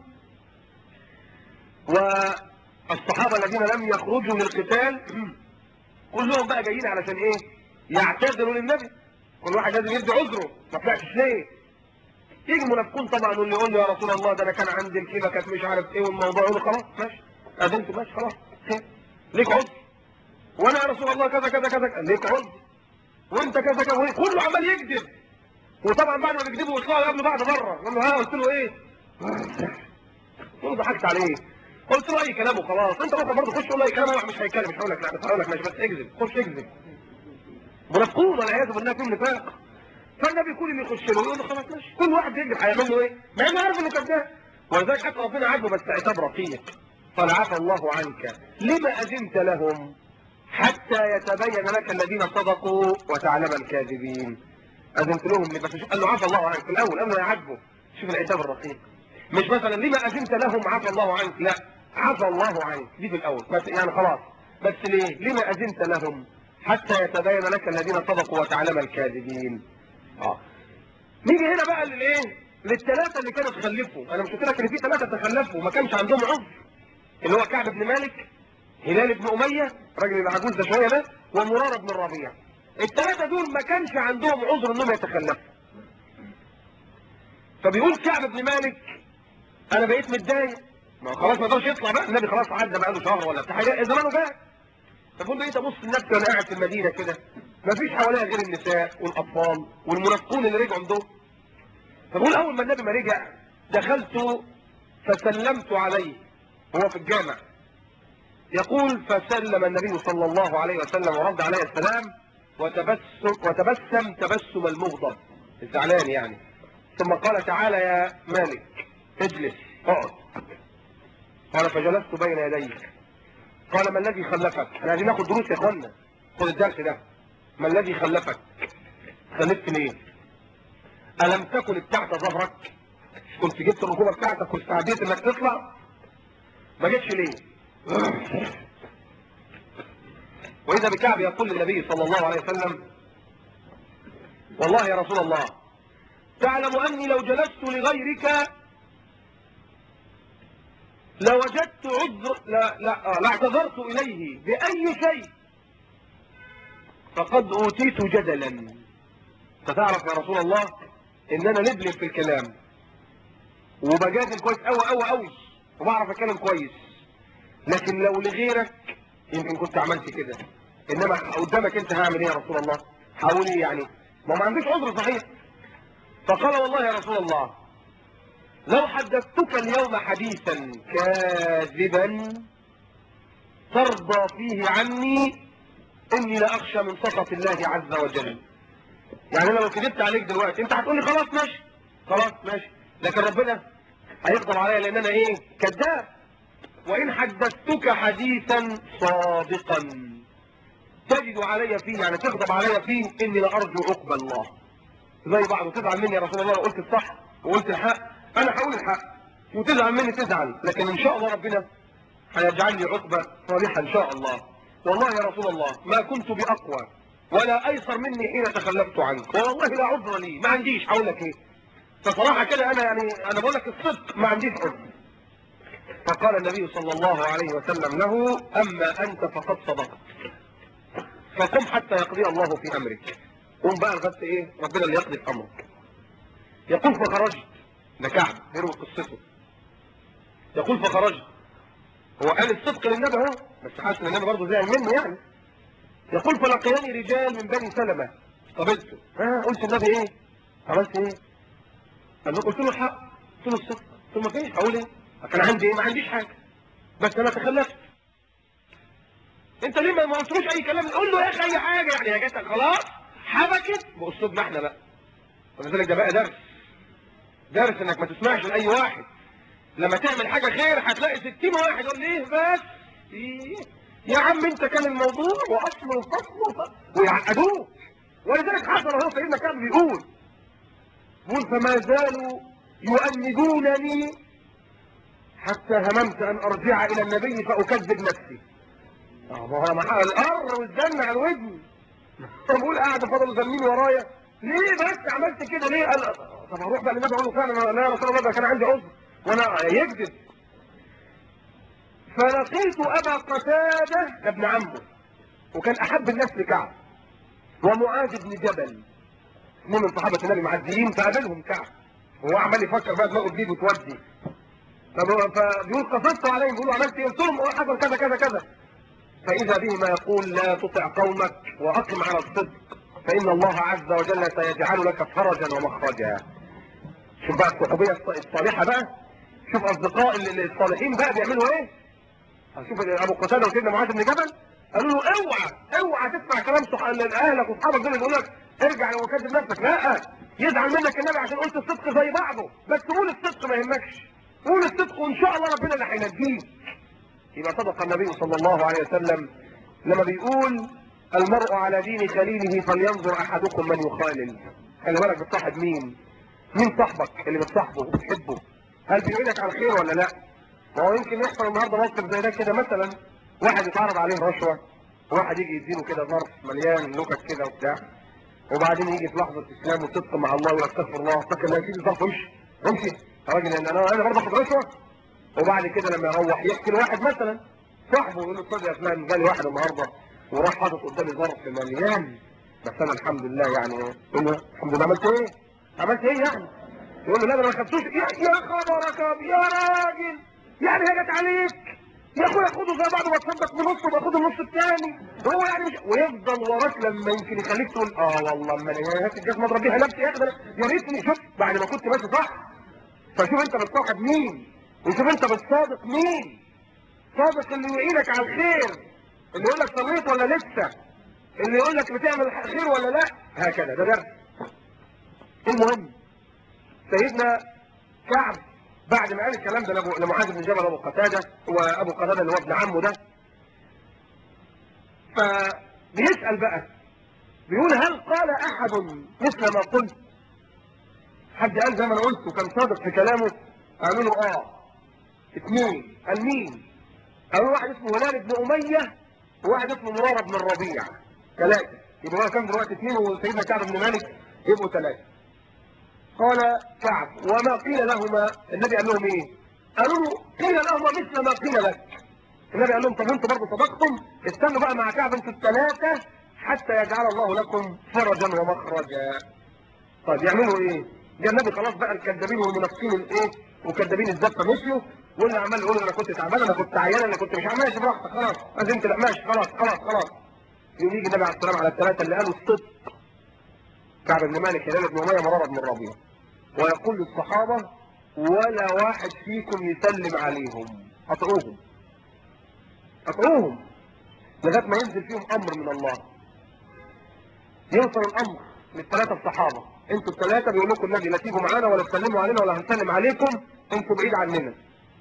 والصحابه الذين لم يخرجوا للقتال كلهم بقى جايين علشان ايه يعتذروا للنبي كل واحد لازم يدي عذره ما طلعتش ليه يجي المنافقون طبعا واللي يقول له يا رسول الله ده انا كان عندي الكلى كانت مش عارف ايه والموضوع يقول له خلاص ماشي اذنت ماشي خلاص خير. ليك عذر وانا يا رسول الله كذا كذا كذا ليك عذر وانت كذا كذا كله عمال يكذب وطبعا بعد ما بيكذبوا ويطلعوا يقابلوا بعض بره قال له ها قلت له ايه؟ قلت ضحكت عليه قلت له اي كلام وخلاص انت بكره برضه خش قول له اي كلام انا مش هيتكلم مش هقول لك لا بس هقول لك ماشي بس اكذب خش اكذب منافقون والعياذ بالله فيهم نفاق فالنبي كل اللي يخش له يقول له خلاص ماشي كل واحد يكذب هيعمل له ايه؟ مع انه عارف انه كذاب ولذلك حتى ربنا عاتبه بس عتاب رقيق قال عفى الله عنك لما اذنت لهم حتى يتبين لك الذين صدقوا وتعلم الكاذبين اذنت لهم بس قال له عفى الله عنك في الاول قبل ما يعاتبه شوف العتاب الرقيق مش مثلا لما اذنت لهم عفى الله عنك لا عفى الله عنك دي في الاول بس يعني خلاص بس ليه لما اذنت لهم حتى يتبين لك الذين صدقوا وتعلم الكاذبين اه نيجي هنا بقى للايه للثلاثه اللي كانوا تخلفوا انا مش قلت لك ان في ثلاثه تخلفوا ما كانش عندهم عذر اللي هو كعب بن مالك هلال بن اميه الراجل اللي عجوز ده شويه ده ومراره بن الربيع الثلاثه دول ما كانش عندهم عذر انهم يتخلفوا فبيقول كعب بن مالك انا بقيت متضايق ما خلاص ما يقدرش يطلع بقى النبي خلاص عدى بقى له شهر ولا بتاع حاجه زمانه جاء فبقول بقيت ابص لنفسي وانا قاعد في المدينه كده ما فيش حواليا غير النساء والاطفال والمنافقون اللي رجعوا دول فبقول اول ما النبي ما رجع دخلت فسلمت عليه وهو في الجامع يقول فسلم النبي صلى الله عليه وسلم ورد عليه السلام وتبسم وتبسم تبسم المغضب الزعلان يعني ثم قال تعالى يا مالك اجلس اقعد قال فجلست بين يديك قال ما الذي خلفك احنا عايزين ناخد دروس يا اخوانا خد الدرس ده ما الذي خلفك خلفت ليه الم تكن بتاعت ظهرك كنت جبت الركوبه بتاعتك واستعديت انك تطلع ما جيتش ليه واذا بكعب يقول للنبي صلى الله عليه وسلم والله يا رسول الله تعلم اني لو جلست لغيرك لوجدت عذر لا لا لاعتذرت اليه باي شيء فقد اوتيت جدلا فتعرف يا رسول الله ان انا لبلب في الكلام وبجادل كويس قوي قوي قوي وبعرف اتكلم كويس لكن لو لغيرك يمكن كنت عملت كده انما قدامك انت هعمل ايه يا رسول الله حاول ايه يعني ما ما عنديش عذر صحيح فقال والله يا رسول الله لو حدثتك اليوم حديثا كاذبا ترضى فيه عني اني لا اخشى من سخط الله عز وجل يعني انا لو كذبت عليك دلوقتي انت هتقول لي خلاص ماشي خلاص ماشي لكن ربنا هيغضب عليا لان انا ايه كذاب وان حدثتك حديثا صادقا تجد علي فيه يعني تغضب علي فيه اني لارجو عقب الله زي بعض تزعل مني يا رسول الله لو قلت الصح وقلت الحق انا هقول الحق وتزعل مني تزعل لكن ان شاء الله ربنا هيجعل لي عقبة صالحة ان شاء الله والله يا رسول الله ما كنت باقوى ولا ايسر مني حين تخلفت عنك والله لا عذر لي ما عنديش هقول لك ايه فصراحة كده انا يعني انا بقول لك الصدق ما عنديش عذر فقال النبي صلى الله عليه وسلم له اما انت فقد صدقت فقم حتى يقضي الله في امرك قم بقى لغايه ايه ربنا اللي يقضي في امرك يقول فخرجت ده كعب يروي قصته يقول فخرجت هو قال الصدق للنبي اهو بس حاسس ان النبي برضه زعل منه يعني يقول فلقياني رجال من بني سلمة قابلته ها قلت النبي ايه عملت ايه قال له قلت له الحق قلت له الصدق قلت له ما فيش اقول ايه كان عندي ايه ما عنديش حاجه بس انا تخلفت انت ليه ما ما قلتلوش اي كلام قول له يا اخي اي حاجه يعني يا جاتك خلاص حبكت باسلوبنا احنا بقى ولذلك ده بقى درس درس انك ما تسمعش لاي واحد لما تعمل حاجه خير هتلاقي 60 واحد يقول ليه بس إيه؟ يا عم انت كان الموضوع واصل وفصل وفصل ويعقدوه ولذلك حصل اهو سيدنا كعب بيقول بيقول فما زالوا يؤنبونني حتى هممت ان ارجع الى النبي فاكذب نفسي اه ما هو محل القر والزن على ودني بقول قاعد فضلوا زنين ورايا ليه بس عملت كده ليه قال طب هروح بقى للنبي اقول له فعلا انا يا رسول الله ده كان عندي عذر وانا يكذب فلقيت ابا قتاده ابن عمه وكان احب الناس لكعب ومعاذ بن جبل اثنين من صحابه النبي معديين فقابلهم كعب وهو عمال يفكر بقى دماغه تجيب وتودي فب- فبيقول قصدت عليهم بيقولوا عملت ايه قلت لهم اه حصل كذا كذا كذا فاذا بهما يقول لا تطع قومك واقم على الصدق فان الله عز وجل سيجعل لك فرجا ومخرجا شوف بقى الصحوبيه الص- الصالحه بقى شوف اصدقاء ال- ال- الصالحين بقى بيعملوا ايه شوف ابو قتاده وسيدنا معاذ بن جبل قالوا له اوعى اوعى تسمع كلام صح... اهلك واصحابك دول اللي يقول لك ارجع وكذب نفسك لا يزعل منك النبي عشان قلت الصدق زي بعضه بس قول الصدق ما يهمكش قول الصدق وان شاء الله ربنا اللي هينجيك يبقى صدق النبي صلى الله عليه وسلم لما بيقول المرء على دين خليله فلينظر احدكم من يخالل خلي بالك بتصاحب مين مين صاحبك اللي بتصاحبه وبتحبه هل بيعينك على الخير ولا لا ما هو يمكن يحصل النهارده موقف زي ده كده مثلا واحد يتعرض عليه رشوه واحد يجي يديله كده ظرف مليان نكت كده وبتاع وبعدين يجي في لحظه اسلام وصدق مع الله ويقول استغفر الله استغفر الله يسيب الظرف وامشي امشي يا راجل انا انا برضه اخد رشوه وبعد كده لما يروح يحكي لواحد مثلا صاحبه يقول له اتفضل يا فلان جالي واحد النهارده وراح حاطط قدامي ظرف مليان بس انا الحمد لله يعني يقول له الحمد لله عملت ايه؟ عملت ايه يعني؟ يقول له لا ده انا ما خدتوش يا, يا خبرك أب- يا راجل يعني هي جت عليك يا اخويا خده زي بعض وتصدق بنص وباخد النص الثاني هو يعني مش ويفضل وراك لما يمكن يخليك تقول اه والله اما انا يا ريت الجزمه اضرب بيها نفسي يا اخي ده أنا- يا ريتني شوف بعد ما كنت ماشي صح فشوف انت بتصاحب مين وشوف انت بالصادق مين صادق اللي يعينك على الخير اللي يقول لك صليت ولا لسه اللي يقول لك بتعمل خير ولا لا هكذا ده درس المهم سيدنا كعب بعد ما قال الكلام ده لأبو- لمعاذ بن جبل ابو قتاده وابو قتاده اللي هو ابن عمه ده فبيسال بقى بيقول هل قال احد مثل ما قلت حد قال زي ما انا قلت وكان صادق في كلامه قالوا له اه اثنين قال مين قالوا واحد اسمه هلال بن اميه وواحد اسمه مرارة بن الربيع ثلاثه يبقى هو كام دلوقتي اثنين وسيدنا كعب بن مالك يبقوا ثلاثه قال كعب وما قيل لهما النبي قال لهم ايه قالوا له قيل لهما مثل ما قيل لك النبي قال لهم طب انتوا برضه صدقتم استنوا بقى مع كعب انتوا الثلاثه حتى يجعل الله لكم فرجا ومخرجا طيب يعملوا ايه جاء النبي خلاص بقى الكذابين والمنافقين الايه وكذابين الزفه مشيوا واللي عمال يقول انا كنت تعبان انا كنت عيان انا كنت مش عارف ماشي براحتك خلاص لازم لا ماشي خلاص خلاص خلاص يقوم يجي النبي عليه السلام على الثلاثه اللي قالوا الصدق كعب بن مالك هلال بن اميه مراره بن الربيع ويقول للصحابه ولا واحد فيكم يسلم عليهم اطعوهم اطعوهم لغايه ما ينزل فيهم امر من الله يوصل الامر للثلاثه الصحابه انتوا الثلاثه بيقول لكم النبي لا تيجوا معانا ولا تسلموا علينا ولا هنسلم عليكم انتوا بعيد عننا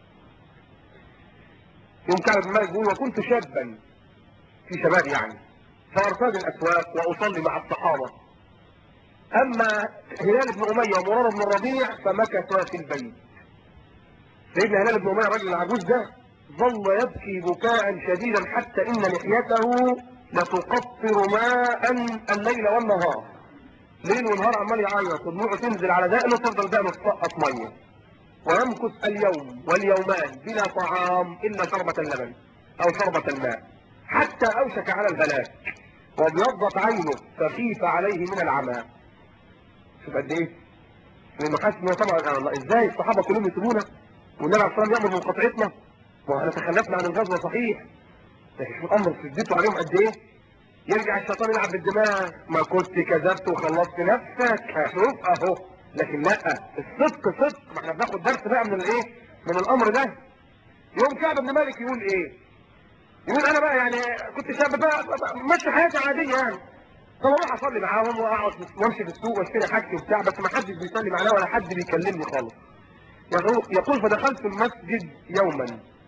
يوم كعب بن مالك بيقول وكنت شابا في شباب يعني فارتاد الاسواق واصلي مع الصحابه اما هلال بن اميه ومرار بن الربيع فمكثا في البيت سيدنا هلال بن اميه الرجل العجوز ده ظل يبكي بكاء شديدا حتى ان لحيته لتقطر ماء الليل والنهار ليل ونهار عمال يعيط ودموعه تنزل على دقنه تفضل دقنه تسقط ميه ويمكث اليوم واليومان بلا طعام الا شربة اللبن او شربة الماء حتى اوشك على الهلاك وابيضت عينه فخيف عليه من العمى شوف قد ايه لانه حاسس ان هو طبعا الله ازاي الصحابه كلهم يسيبونا والنبي عليه الصلاه والسلام يامر بمقاطعتنا واحنا تخلفنا عن الغزوه صحيح لكن شوف الامر شدته عليهم قد ايه يرجع الشيطان يلعب بالدماغ ما كنت كذبت وخلصت نفسك شوف اهو لكن لا الصدق صدق ما احنا بناخد درس بقى من الايه من الامر ده يوم كعب بن مالك يقول ايه يقول انا بقى يعني كنت شاب بقى بقى ماشي حياتي عاديه يعني طب اروح اصلي معاهم واقعد وامشي في السوق واشتري حاجتي وبتاع بس ما حدش بيسلم عليا ولا حد بيكلمني خالص يقول يقول فدخلت المسجد يوما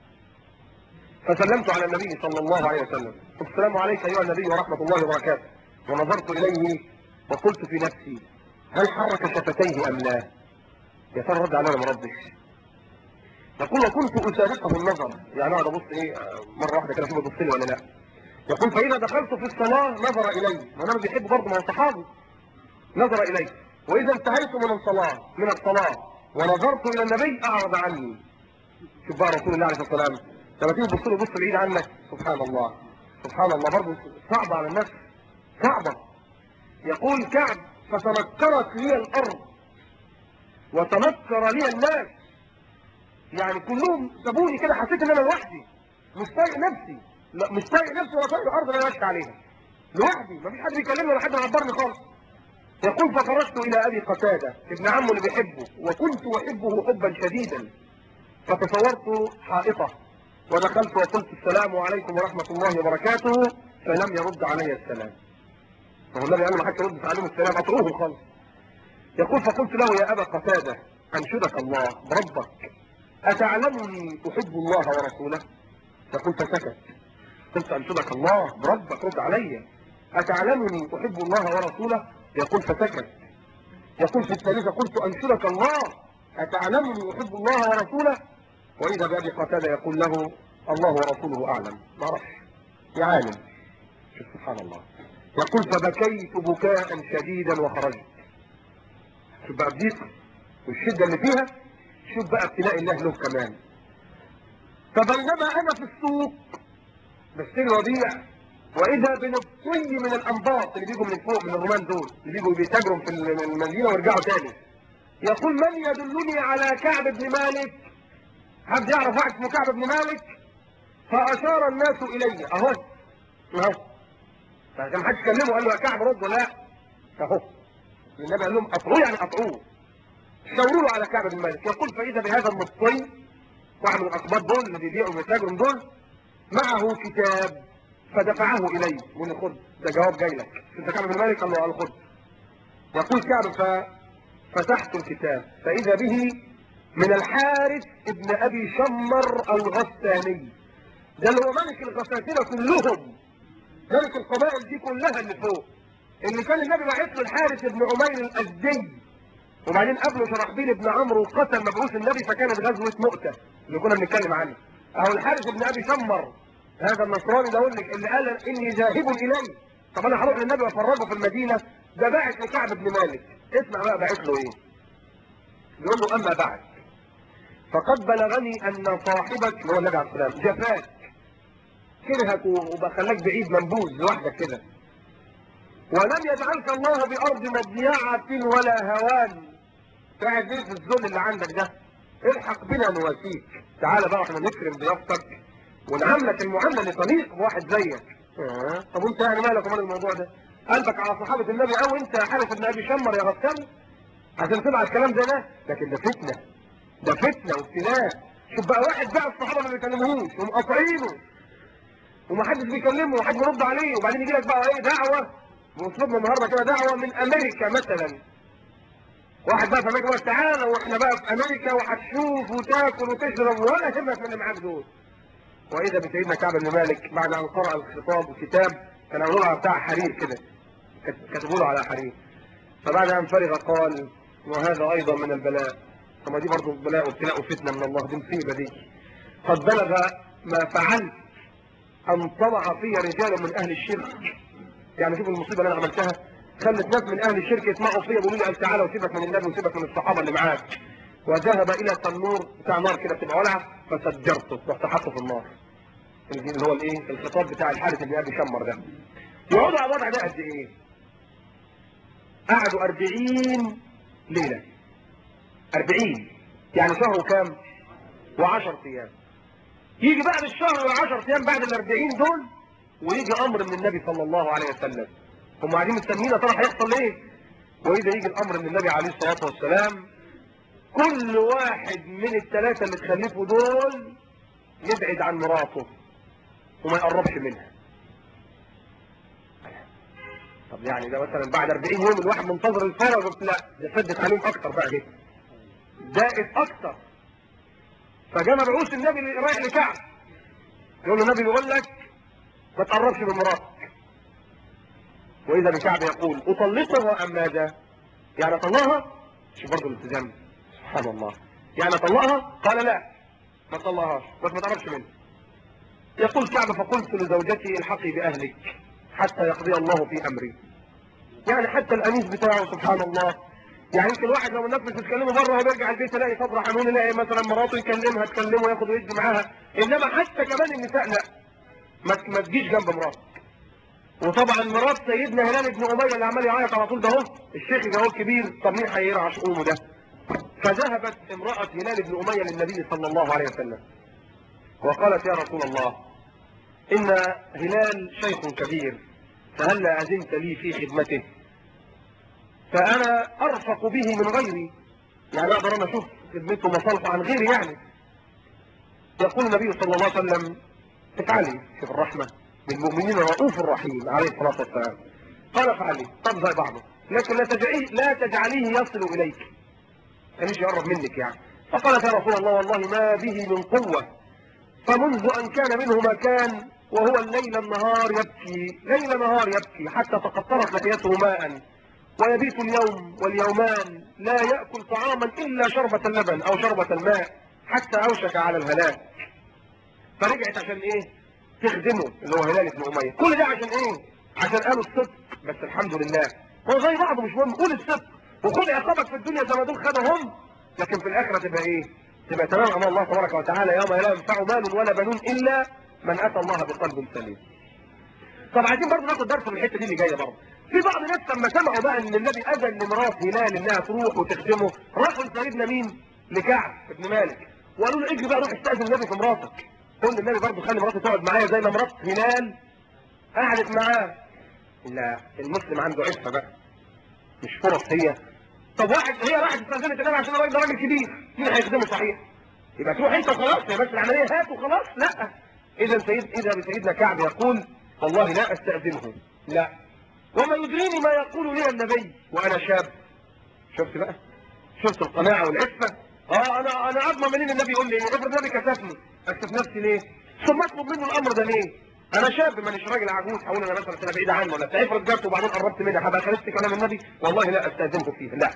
فسلمت على النبي صلى الله عليه وسلم السلام عليك ايها النبي ورحمه الله وبركاته ونظرت اليه وقلت في نفسي هل حرك شفتيه ام لا يا ترى رد علي ولا ما ردش يقول وكنت اسارقه النظر يعني اقعد ابص ايه مره واحده كده اشوف يبص لي ولا لا يقول فاذا دخلت في الصلاه نظر الي وانا بيحب برضه ما هو صحابي نظر الي واذا انتهيت من الصلاه من الصلاه ونظرت الى النبي اعرض عني شوف بقى رسول الله عليه الصلاه والسلام لما تيجي تبص له بص بعيد عنك سبحان الله سبحان الله برضه صعبه على النفس صعبه يقول كعب فتنكرت لي الارض وتنكر لي الناس يعني كلهم سابوني كده حسيت ان انا لوحدي مش طايق نفسي لا مش طايق نفسي ولا طايق الارض اللي انا ماشي عليها لوحدي مفيش حد بيكلمني ولا حد يعبرني خالص يقول فخرجت الى ابي قتاده ابن عمه اللي بيحبه وكنت احبه حبا شديدا فتصورت حائطه ودخلت وقلت السلام عليكم ورحمه الله وبركاته فلم يرد علي السلام هو النبي قال له ما حدش يرد عليهم السلام اطروهم خالص يقول فقلت له يا ابا قتاده انشدك الله بربك اتعلمني احب الله ورسوله يقول فسكت قلت انشدك الله بربك رد علي اتعلمني احب الله ورسوله يقول فسكت يقول في الثالثه قلت انشدك الله اتعلمني احب الله ورسوله واذا بابي قتاده يقول له الله ورسوله اعلم ما اعرفش يا عالم شوف سبحان الله يقول فبكيت بكاء شديدا وخرجت شوف بقى الضيق والشده اللي فيها شوف بقى ابتلاء الله له كمان فبينما انا في السوق بشتري وبيع واذا بنبطي من الانباط اللي بيجوا من فوق من الرومان دول اللي بيجوا بيتاجروا في المدينه ويرجعوا تاني يقول من يدلني على كعب بن مالك حد يعرف واحد اسمه كعب بن مالك فاشار الناس الي اهو اهو فكان حد كلمه قال له يا كعب رد لا اهو النبي قال لهم اطروه يعني اطروه شاوروا له على كعب بن مالك يقول فاذا بهذا النصين واحد من الاقباط دول اللي بيبيعوا ويتاجروا دول معه كتاب فدفعه الي يقول له خد ده جواب جاي لك انت كعب بن مالك قال له قال خد يقول كعب ففتحت الكتاب فاذا به من الحارث ابن ابي شمر الغساني ده اللي هو ملك الغساسنه كلهم ملك القبائل دي كلها اللي فوق اللي كان النبي باعث له الحارث ابن عمير الازدي وبعدين قابله شرحبيل بن عمرو وقتل مبعوث النبي فكانت غزوه مؤته اللي كنا بنتكلم عنها اهو الحارث بن ابي شمر هذا النصراني ده اقول لك اللي قال اني ذاهب اليه طب انا هروح للنبي وافرجه في المدينه ده باعث لكعب بن مالك اسمع بقى باعث له ايه يقول له اما بعد فقد بلغني ان صاحبك اللي هو النبي عليه السلام جفاك كرهك وبخلاك بعيد منبوذ لوحدك كده ولم يجعلك الله بارض مضيعه ولا هوان قاعد ليه في الذل اللي عندك ده الحق بنا نواسيك تعالى بقى احنا نكرم ضيافتك ونعاملك المعامله اللي تليق بواحد زيك آه. طب وانت يعني مالك ومال الموضوع ده قلبك على صحابه النبي او انت يا حارث بن ابي شمر يا غسان عشان تبع الكلام زي ده لكن ده فتنه ده فتنه وابتلاء شوف بقى واحد بقى الصحابه ما بيكلموهوش ومقاطعينه ومحدش بيكلمه ومحدش بيرد عليه وبعدين يجي لك بقى ايه دعوه باسلوبنا النهارده كده دعوه من امريكا مثلا واحد بقى في امريكا يقول تعالى واحنا بقى في امريكا وهتشوف وتاكل وتشرب ولا همك من اللي معاك دول واذا بسيدنا كعب بن مالك بعد ان قرأ الخطاب والكتاب كان عاملين على بتاع حرير كده كتبوا له على حرير فبعد ان فرغ قال وهذا ايضا من البلاء طب دي برضه بلاء وابتلاء وفتنه من الله دي مصيبه دي قد بلغ ما فعلت ان طلع في رجال من اهل الشرك يعني شوف المصيبه اللي انا عملتها خلت ناس من اهل الشرك يسمعوا فيا بيقولوا لي قال تعالى وسيبك من النبي وسيبك من الصحابه اللي معاك وذهب الى تنور بتاع نار كده بتبقى ولعه فسجرته رحت حاطه في النار اللي هو الايه الخطاب بتاع الحارث بن ابي شمر ده يقعدوا على الوضع ده قد ايه قعدوا 40 ليله 40 يعني شهر كام و10 ايام يجي بعد الشهر و10 ايام بعد ال 40 دول ويجي امر من النبي صلى الله عليه وسلم هم قاعدين مستنيين ترى هيحصل ايه واذا يجي الامر من النبي عليه الصلاه والسلام كل واحد من الثلاثه اللي تخلفوا دول يبعد عن مراته وما يقربش منها طب يعني ده مثلا بعد 40 يوم الواحد منتظر الفرج قلت لا ده سدت عليهم اكتر بقى دي دائت اكتر فجاء مبعوث النبي رايح لكعب يقول له النبي بيقول لك ما تقربش من مراتك واذا بكعب يقول اطلقها ام ماذا يعني اطلقها شوف برضه الالتزام سبحان الله يعني اطلقها قال لا ما طلقهاش بس ما تقربش منها يقول كعب فقلت لزوجتي الحقي باهلك حتى يقضي الله في امري يعني حتى الانيس بتاعه سبحان الله يعني يمكن الواحد لو الناس مش بتكلمه بره وهو بيرجع البيت يلاقي صبر حنون يلاقي مثلا مراته يكلمها تكلمه ياخد ويدي معاها انما حتى كمان النساء لا ما ما تجيش جنب مراته وطبعا مرات سيدنا هلال بن اميه اللي عمال يعيط على طول ده اهو الشيخ ده هو الكبير طب مين هيرعى شؤونه ده فذهبت امراه هلال بن اميه للنبي صلى الله عليه وسلم وقالت يا رسول الله ان هلال شيخ كبير فهلا اذنت لي في خدمته فانا ارفق به من غيري يعني اقدر انا اشوف خدمته مصالحه عن غيري يعني يقول النبي صلى الله عليه وسلم افعلي شوف الرحمه بالمؤمنين رؤوف رحيم عليه الصلاه والسلام قال افعلي طب زي بعضه لكن لا تجعليه لا تجعليه يصل اليك كانش يقرب منك يعني فقالت يا رسول الله والله ما به من قوه فمنذ ان كان منه ما كان وهو الليل النهار يبكي ليل نهار يبكي حتى تقطرت لحيته ماء ويبيت اليوم واليومان لا يأكل طعاما إلا شربة اللبن أو شربة الماء حتى أوشك على الهلاك فرجعت عشان إيه تخدمه اللي هو هلال بن أمية كل ده عشان إيه عشان قالوا الصدق بس الحمد لله هو زي بعضه مش مهم قول الصدق وخد عقابك في الدنيا زي ما دول خدوا هم لكن في الآخرة تبقى إيه تبقى تمام أمام الله تبارك وتعالى يوم لا ينفع مال ولا بنون إلا من أتى الله بقلب سليم طب عايزين برضه ناخد درس من الحته دي اللي جايه برضه في بعض الناس لما سمعوا بقى ان النبي اذن لمرات هلال انها تروح وتخدمه راحوا لسيدنا مين لكعب بن مالك وقالوا له اجري بقى روح استاذن النبي في مراتك قول للنبي برضه خلي مراتي تقعد معايا زي ما مرات هلال قعدت معاه لا المسلم عنده عفه بقى مش فرص هي طب واحد هي راحت استاذنت النبي عشان الراجل ده راجل كبير مين هيخدمه صحيح يبقى تروح انت وخلاص يا بس العمليه هات وخلاص لا اذا سيد اذا بسيدنا كعب يقول والله لا استاذنه لا وما يدريني ما يقول لي النبي وانا شاب شفت بقى شفت القناعه والعفه اه انا انا اضمن منين النبي يقول لي ايه افرض النبي كسفني اكسف نفسي ليه ثم اطلب منه الامر ده ليه انا شاب مانيش راجل عجوز هقول انا مثلا سنه بعيد عنه ولا بتاع افرض جبت وبعدين قربت منها هبقى خالفت كلام النبي والله لا استاذنه فيه لا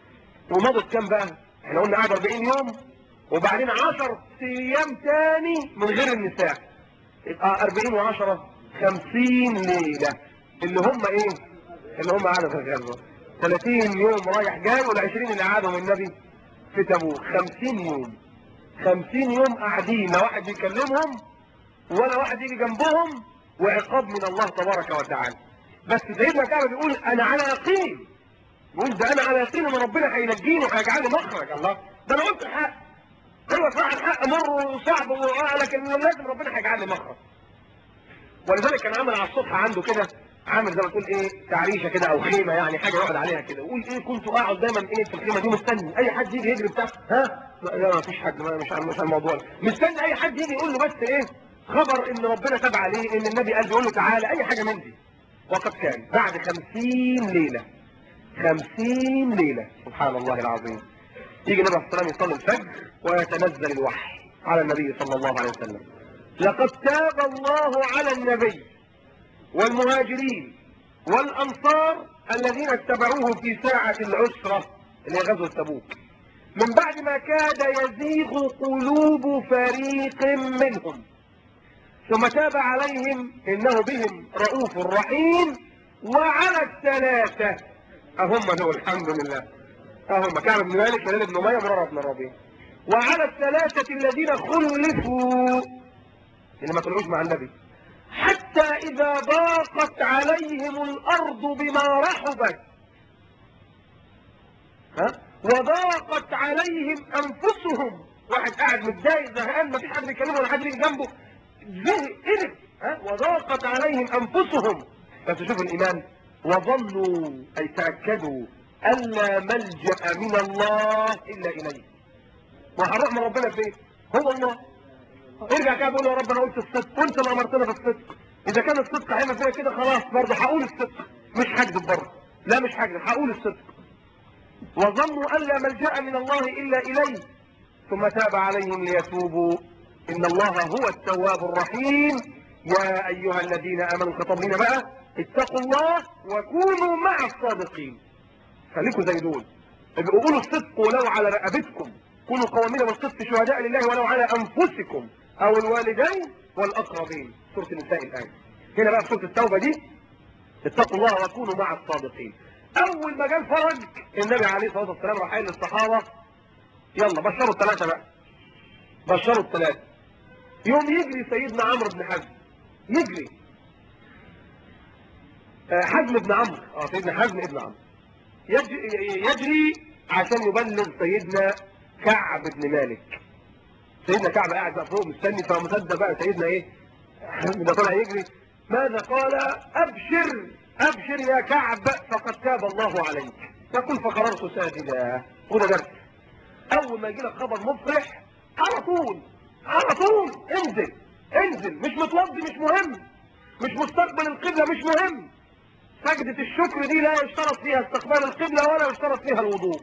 ومضت كام بقى احنا قلنا قعد 40 يوم وبعدين 10 ايام تاني من غير النساء يبقى 40 و10 50 ليله اللي هم ايه اللي هم قعدوا في الغزوه 30 يوم رايح جاي وال20 اللي قعدوا من النبي في تبوك 50 يوم 50 يوم قاعدين لا واحد يكلمهم ولا واحد يجي جنبهم وعقاب من الله تبارك وتعالى بس سيدنا كعب بيقول انا على يقين بيقول ده انا على يقين ان ربنا هينجيني وهيجعل لي مخرج الله ده انا قلت الحق ايوه صح الحق مر وصعب لكن لازم ربنا هيجعل لي مخرج ولذلك كان عامل على السطح عنده كده عامل زي ما تقول ايه تعريشه كده او خيمه يعني حاجه يقعد عليها كده ويقول ايه كنت اقعد دايما ايه في الخيمه دي مستني اي حد يجي يجري بتاع ها لا ما فيش حد ما مش مش الموضوع مستني اي حد يجي يقول له بس ايه خبر ان ربنا تاب عليه ان النبي قال يقول له تعالى اي حاجه من دي وقد كان بعد خمسين ليله خمسين ليله سبحان الله العظيم يجي النبي عليه الصلاه والسلام يصلي الفجر ويتنزل الوحي على النبي صلى الله عليه وسلم لقد تاب الله على النبي والمهاجرين والأنصار الذين اتبعوه في ساعة العسرة اللي هي غزوة تبوك من بعد ما كاد يزيغ قلوب فريق منهم ثم تاب عليهم إنه بهم رؤوف رحيم وعلى الثلاثة أهم دول الحمد لله أهم كعب بن مالك هلال بن أمية مرارة بن الربيع وعلى الثلاثة الذين خلفوا اللي ما طلعوش مع النبي حتى إذا ضاقت عليهم الأرض بما رحبت ها وضاقت عليهم أنفسهم واحد قاعد متضايق زهقان ما فيش حد بيكلمه ولا حد يجي جنبه زهق قلق ها وضاقت عليهم أنفسهم بس شوف الإيمان وظنوا أي تأكدوا ألا ملجأ من الله إلا إليه وهنروح من ربنا فين هو الله ارجع كده بقول يا رب انا قلت الصدق وانت اللي امرتنا بالصدق اذا كان الصدق هيعمل فيا كده خلاص برضه هقول الصدق مش هكذب برضه لا مش هكذب هقول الصدق وظنوا ان لا ملجا من الله الا اليه ثم تاب عليهم ليتوبوا ان الله هو التواب الرحيم يا ايها الذين امنوا خطاب لنا بقى اتقوا الله وكونوا مع الصادقين خليكم زي دول قولوا الصدق ولو على رقبتكم كونوا قوامين بالقسط شهداء لله ولو على انفسكم او الوالدين والاقربين سوره النساء الايه هنا بقى في سوره التوبه دي اتقوا الله وكونوا مع الصادقين اول ما جاء الفرج النبي عليه الصلاه والسلام راح قايل للصحابه يلا بشروا الثلاثه بقى بشروا الثلاثه يوم يجري سيدنا عمرو بن حزم يجري آه، حزم بن عمرو اه سيدنا حزم ابن عمرو يجري, يجري عشان يبلغ سيدنا كعب بن مالك سيدنا كعب قاعد بقى فوق مستني فمصدق بقى سيدنا ايه ده طلع يجري ماذا قال ابشر ابشر يا كعب فقد تاب الله عليك يقول فقررت ساجدا وده درس اول ما يجي لك خبر مفرح على طول على طول انزل انزل مش متوضي مش مهم مش مستقبل القبلة مش مهم سجدة الشكر دي لا يشترط فيها استقبال القبلة ولا يشترط فيها الوضوء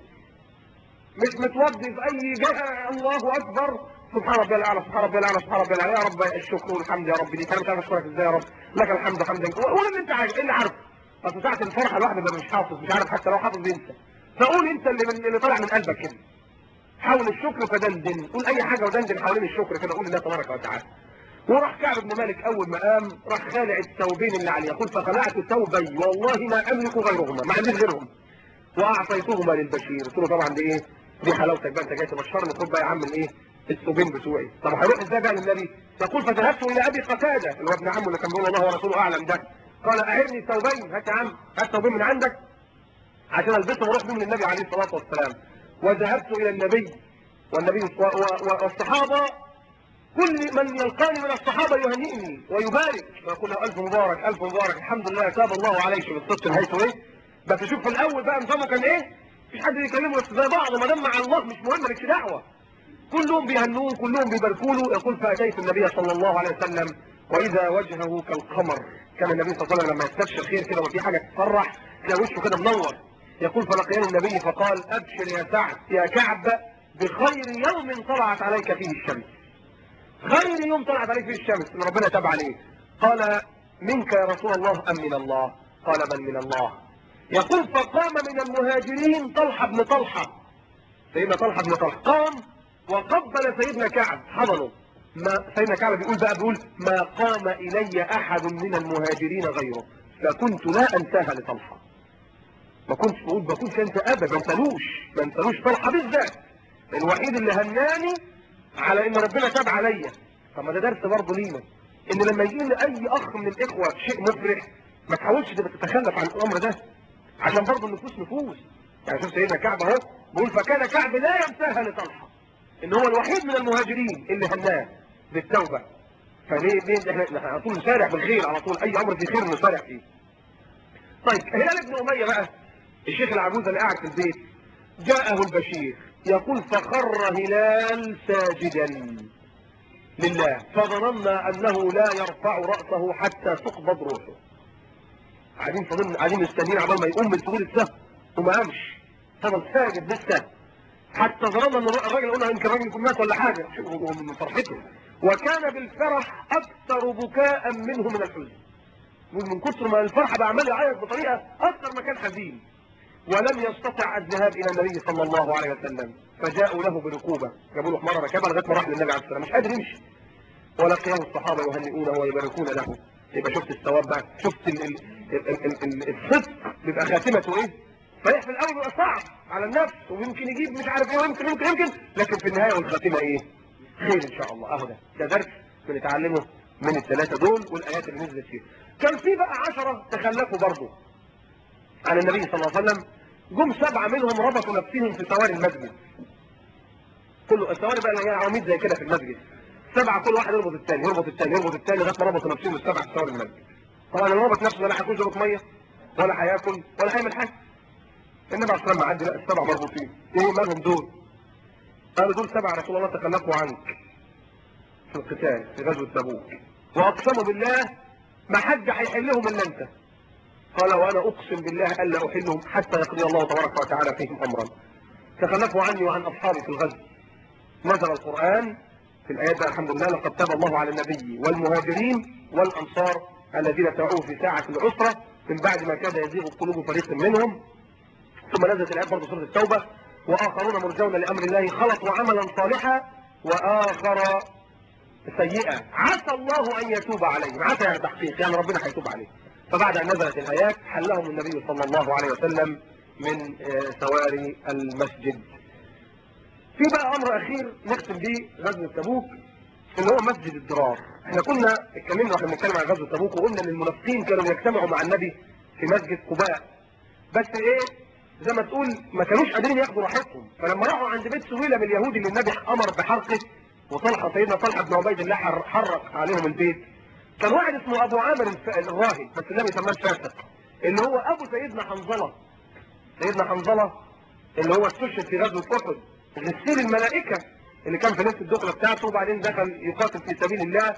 مش متوضي في اي جهة الله اكبر سبحان ربي الاعلى سبحان ربي الاعلى سبحان ربي الاعلى يا رب الشكر والحمد يا رب دي كلام مش عارف اشكرك ازاي يا رب لك الحمد حمدا قول اللي انت عايزه ايه اللي عارفه اصل ساعه الفرحه الواحد بيبقى مش حافظ مش عارف حتى لو حافظ بينسى فقول انت اللي من اللي طالع من قلبك كده حاول الشكر فدندن قول اي حاجه ودندن حوالين الشكر كده قول لله تبارك وتعالى وراح كعب بن مالك اول ما قام راح خالع الثوبين اللي عليه يقول فخلعت ثوبي والله ما املك غيرهما ما عنديش غيرهم واعطيتهما للبشير قلت له طبعا دي ايه دي حلاوتك بقى انت جاي تبشرني خد بقى يا عم الايه الثوبين بتوعي طب هيروح ازاي بقى للنبي يقول فذهبت الى ابي قتاده اللي هو ابن عمه اللي كان بيقول الله ورسوله اعلم ده قال اعرني ثوبين هات يا عم هات ثوبين من عندك عشان البسهم واروح بهم للنبي عليه الصلاه والسلام وذهبت الى النبي والنبي و- و- والصحابه كل من يلقاني من الصحابه يهنئني ويبارك ويقول له الف مبارك الف مبارك الحمد لله تاب الله عليك بالصدق نهايته ايه بس شوف في الاول بقى نظامه كان ايه مفيش حد بيكلمه بس زي بعض ما دام مع الله مش مهم مالكش دعوه كلهم بيهنوه كلهم بيباركوا له يقول فاتيت النبي صلى الله عليه وسلم واذا وجهه كالقمر كان النبي صلى الله عليه وسلم لما يستبشر خير كده وفي حاجه تفرح تلاقي وشه كده منور يقول فلقيني النبي فقال ابشر يا سعد يا كعب بخير يوم طلعت عليك فيه الشمس خير يوم طلعت عليك فيه الشمس ان ربنا تاب عليه قال منك يا رسول الله ام من الله قال بل من الله يقول فقام من المهاجرين طلحه بن طلحه سيدنا طلحه بن طلحه قام وقبل سيدنا كعب حضنه ما سيدنا كعب بيقول بقى بيقول ما قام الي احد من المهاجرين غيره فكنت لا انساها لطلحه ما كنتش بقول ما كنتش انسى ابدا ما انسالوش ما انسالوش طلحه بالذات الوحيد اللي هناني على ان ربنا تاب عليا طب ما ده درس برضه لينا ان لما يجي لي اي اخ من الاخوه شيء مفرح ما تحاولش تبقى تتخلف عن الامر ده عشان برضه النفوس نفوس يعني شوف سيدنا كعب اهو بيقول فكان كعب لا ينساها لطلحه ان هو الوحيد من المهاجرين اللي هناه بالتوبه فليه ليه احنا احنا على طول نسارع بالخير على طول اي امر فيه خير نسارع فيه طيب هلال بن اميه بقى الشيخ العجوز اللي قاعد في البيت جاءه البشير يقول فخر هلال ساجدا لله فظننا انه لا يرفع راسه حتى تقبض روحه قاعدين فضلنا قاعدين مستنيين عبال ما يقوم من سهول السهم وما قامش فضل ساجد لسه حتى ظننا ان الراجل قلنا يمكن الراجل يكون مات ولا حاجه شوفوا من فرحته وكان بالفرح اكثر بكاء منه من الحزن من كتر ما الفرحه بقى عمال يعيط بطريقه اكثر ما كان حزين ولم يستطع الذهاب الى النبي صلى الله عليه وسلم فجاءوا له بركوبه جابوا له حماره ركبها لغايه ما راح للنبي عليه السلام مش قادر يمشي ولقيه الصحابه يهنئونه ويباركون له يبقى شفت الثواب بقى شفت ال ال ال ال ال الصدق بيبقى خاتمته ايه صحيح في الاول بيبقى صعب على النفس ويمكن يجيب مش عارف ايه ويمكن يمكن يمكن لكن في النهايه والخاتمه ايه خير ان شاء الله اهو ده ده درس بنتعلمه من الثلاثه دول والايات اللي نزلت فيه كان في بقى عشرة تخلفوا برضه عن النبي صلى الله عليه وسلم جم سبعة منهم ربطوا نفسهم في سواري المسجد كله السواري بقى اللي هي عواميد زي كده في المسجد سبعة كل واحد يربط الثاني يربط الثاني يربط الثاني لغايه ما ربطوا نفسهم السبعة في سواري المسجد طبعا اللي ربط نفسه لا هيكون شرب ميه ولا هياكل ولا هيعمل حاجه النبي عليه الصلاه والسلام معدي لا السبعة مربوطين ايه مالهم دول؟ قالوا دول سبعة رسول الله تخلفوا عنك في القتال في غزوة تبوك واقسموا بالله ما حد هيحلهم الا انت قال وانا اقسم بالله الا احلهم حتى يقضي الله تبارك وتعالى فيهم امرا تخلفوا عني وعن اصحابي في الغزو نزل القران في الايات بقى الحمد لله لقد تاب الله على النبي والمهاجرين والانصار الذين اتبعوه في ساعه العسره من بعد ما كاد يزيغ قلوب فريق منهم ثم نزلت الايات برضه سوره التوبه واخرون مرجون لامر الله خلطوا عملا صالحا واخر سيئة عسى الله أن يتوب عليهم عسى يعني تحقيق يعني ربنا هيتوب عليهم فبعد أن نزلت الآيات حلهم النبي صلى الله عليه وسلم من سواري المسجد في بقى أمر أخير نختم بيه غزوة تبوك اللي هو مسجد الضرار احنا كنا اتكلمنا واحنا بنتكلم عن غزوة تبوك وقلنا ان المنافقين كانوا يجتمعوا مع النبي في مسجد قباء بس ايه زي ما تقول ما كانوش قادرين ياخدوا راحتهم فلما راحوا عند بيت سويلة من اليهودي اللي النبي امر بحرقه وطلحة سيدنا طلحة بن عبيد الله حرق عليهم البيت كان واحد اسمه ابو عامر الراهب بس النبي سماه الفاسق اللي هو ابو سيدنا حنظلة سيدنا حنظلة اللي هو استشهد في غزوة احد غسيل الملائكة اللي كان في نفس الدخلة بتاعته وبعدين دخل يقاتل في سبيل الله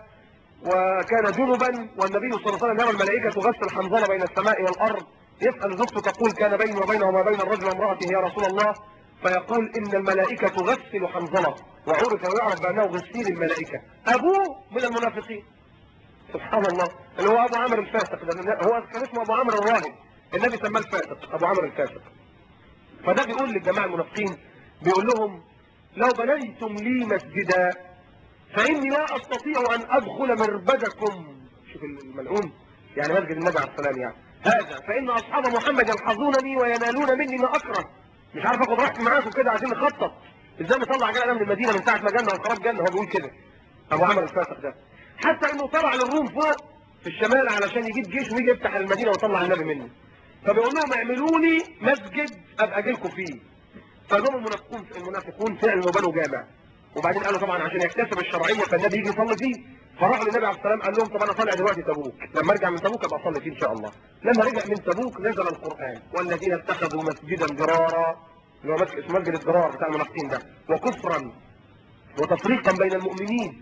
وكان جنبا والنبي صلى الله عليه وسلم يرى الملائكة تغسل حنظلة بين السماء والارض يسأل زوجته تقول كان بيني وبينه وما بين الرجل وامرأته يا رسول الله فيقول ان الملائكة تغسل حنظلة وعرف ويعرف بانه غسيل الملائكة ابوه من المنافقين سبحان الله اللي هو ابو عامر الفاسق ده هو كان اسمه ابو عامر الراهب النبي سماه الفاسق ابو عامر الفاسق فده بيقول للجماعة المنافقين بيقول لهم لو بنيتم لي مسجدا فاني لا استطيع ان ادخل مربدكم شوف الملعون يعني مسجد النبي عليه السلام يعني هذا فان اصحاب محمد يلحظونني وينالون مني ما اكره مش عارف اخد راحتي معاكم كده عايزين نخطط ازاي نطلع جنة من المدينه من ساعه ما جالنا وخرج جنة هو بيقول كده ابو عمر الفاسق ده حتى انه طلع للروم فوق في الشمال علشان يجيب جيش ويجي يفتح المدينه ويطلع النبي منه فبيقول لهم اعملوا لي مسجد ابقى اجي لكم فيه فجم المنافقون المنافقون فعلوا بنوا جامع وبعدين قالوا طبعا عشان يكتسب الشرعيه فالنبي يجي يصلي فيه فراحوا للنبي عليه السلام قال لهم طب انا طالع دلوقتي تبوك لما ارجع من تبوك ابقى اصلي فيه ان شاء الله لما رجع من تبوك نزل القران والذين اتخذوا مسجدا ضرارا اللي هو اسمه مسجد الضرار بتاع المنافقين ده وكفرا وتفريقا بين المؤمنين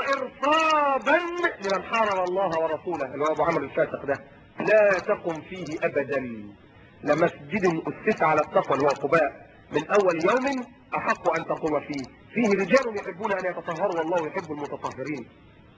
وارصادا لمن حارب الله ورسوله اللي هو ابو عمرو الفاسق ده لا تقم فيه ابدا لمسجد اسس على التقوى اللي هو قباء من اول يوم احق ان تقوم فيه فيه رجال يحبون ان يتطهروا والله يحب المتطهرين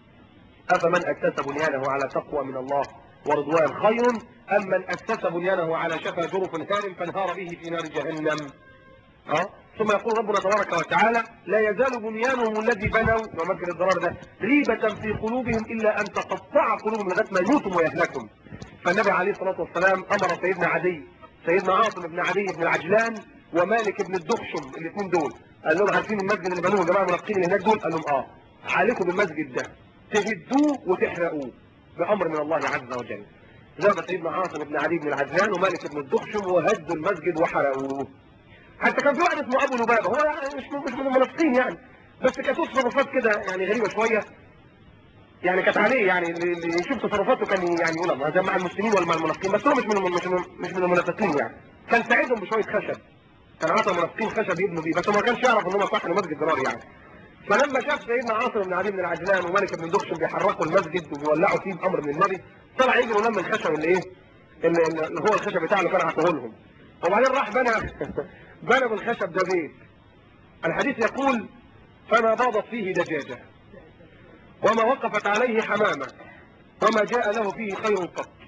افمن اسس بنيانه على تقوى من الله ورضوان خير ام من اسس بنيانه على شفا جرف هار فانهار به في نار جهنم أه؟ ثم يقول ربنا تبارك وتعالى لا يزال بنيانهم الذي بنوا ومسجد الضرار ده ريبة في قلوبهم إلا أن تقطع قلوبهم لغايه ما يموتوا ويهلكوا فالنبي عليه الصلاة والسلام أمر سيدنا عدي سيدنا عاصم بن عدي بن العجلان ومالك بن الدخشم الاثنين دول قال لهم عارفين المسجد اللي بنوه جماعة منافقين اللي هناك دول قال لهم اه عليكم بالمسجد ده تهدوه وتحرقوه بأمر من الله عز وجل ذهب سيدنا عاصم بن عدي بن العجلان ومالك بن الدخشم وهدوا المسجد وحرقوه حتى كان في واحد اسمه ابو لبابه هو يعني مش مش من المنافقين يعني بس كانت تصرفات كده يعني غريبه شويه يعني كانت عليه يعني اللي يشوف تصرفاته كان يعني يقول الله ده مع المسلمين ولا مع المنافقين بس هو مش من مش من, مش من المنافقين يعني كان ساعدهم بشويه خشب كان عطى المنافقين خشب يبنوا بيه بس هو ما كانش يعرف ان هم صح مسجد ضرار يعني فلما شاف سيدنا عاصم بن علي بن العجلان وملك بن دخشم بيحركوا المسجد وبيولعوا فيه بامر من النبي طلع يجري ولم الخشب اللي ايه اللي, اللي هو الخشب بتاعه اللي كان عطوه لهم وبعدين راح بنى بنى بالخشب ده بيت الحديث يقول فما باضت فيه دجاجة وما وقفت عليه حمامة وما جاء له فيه خير قط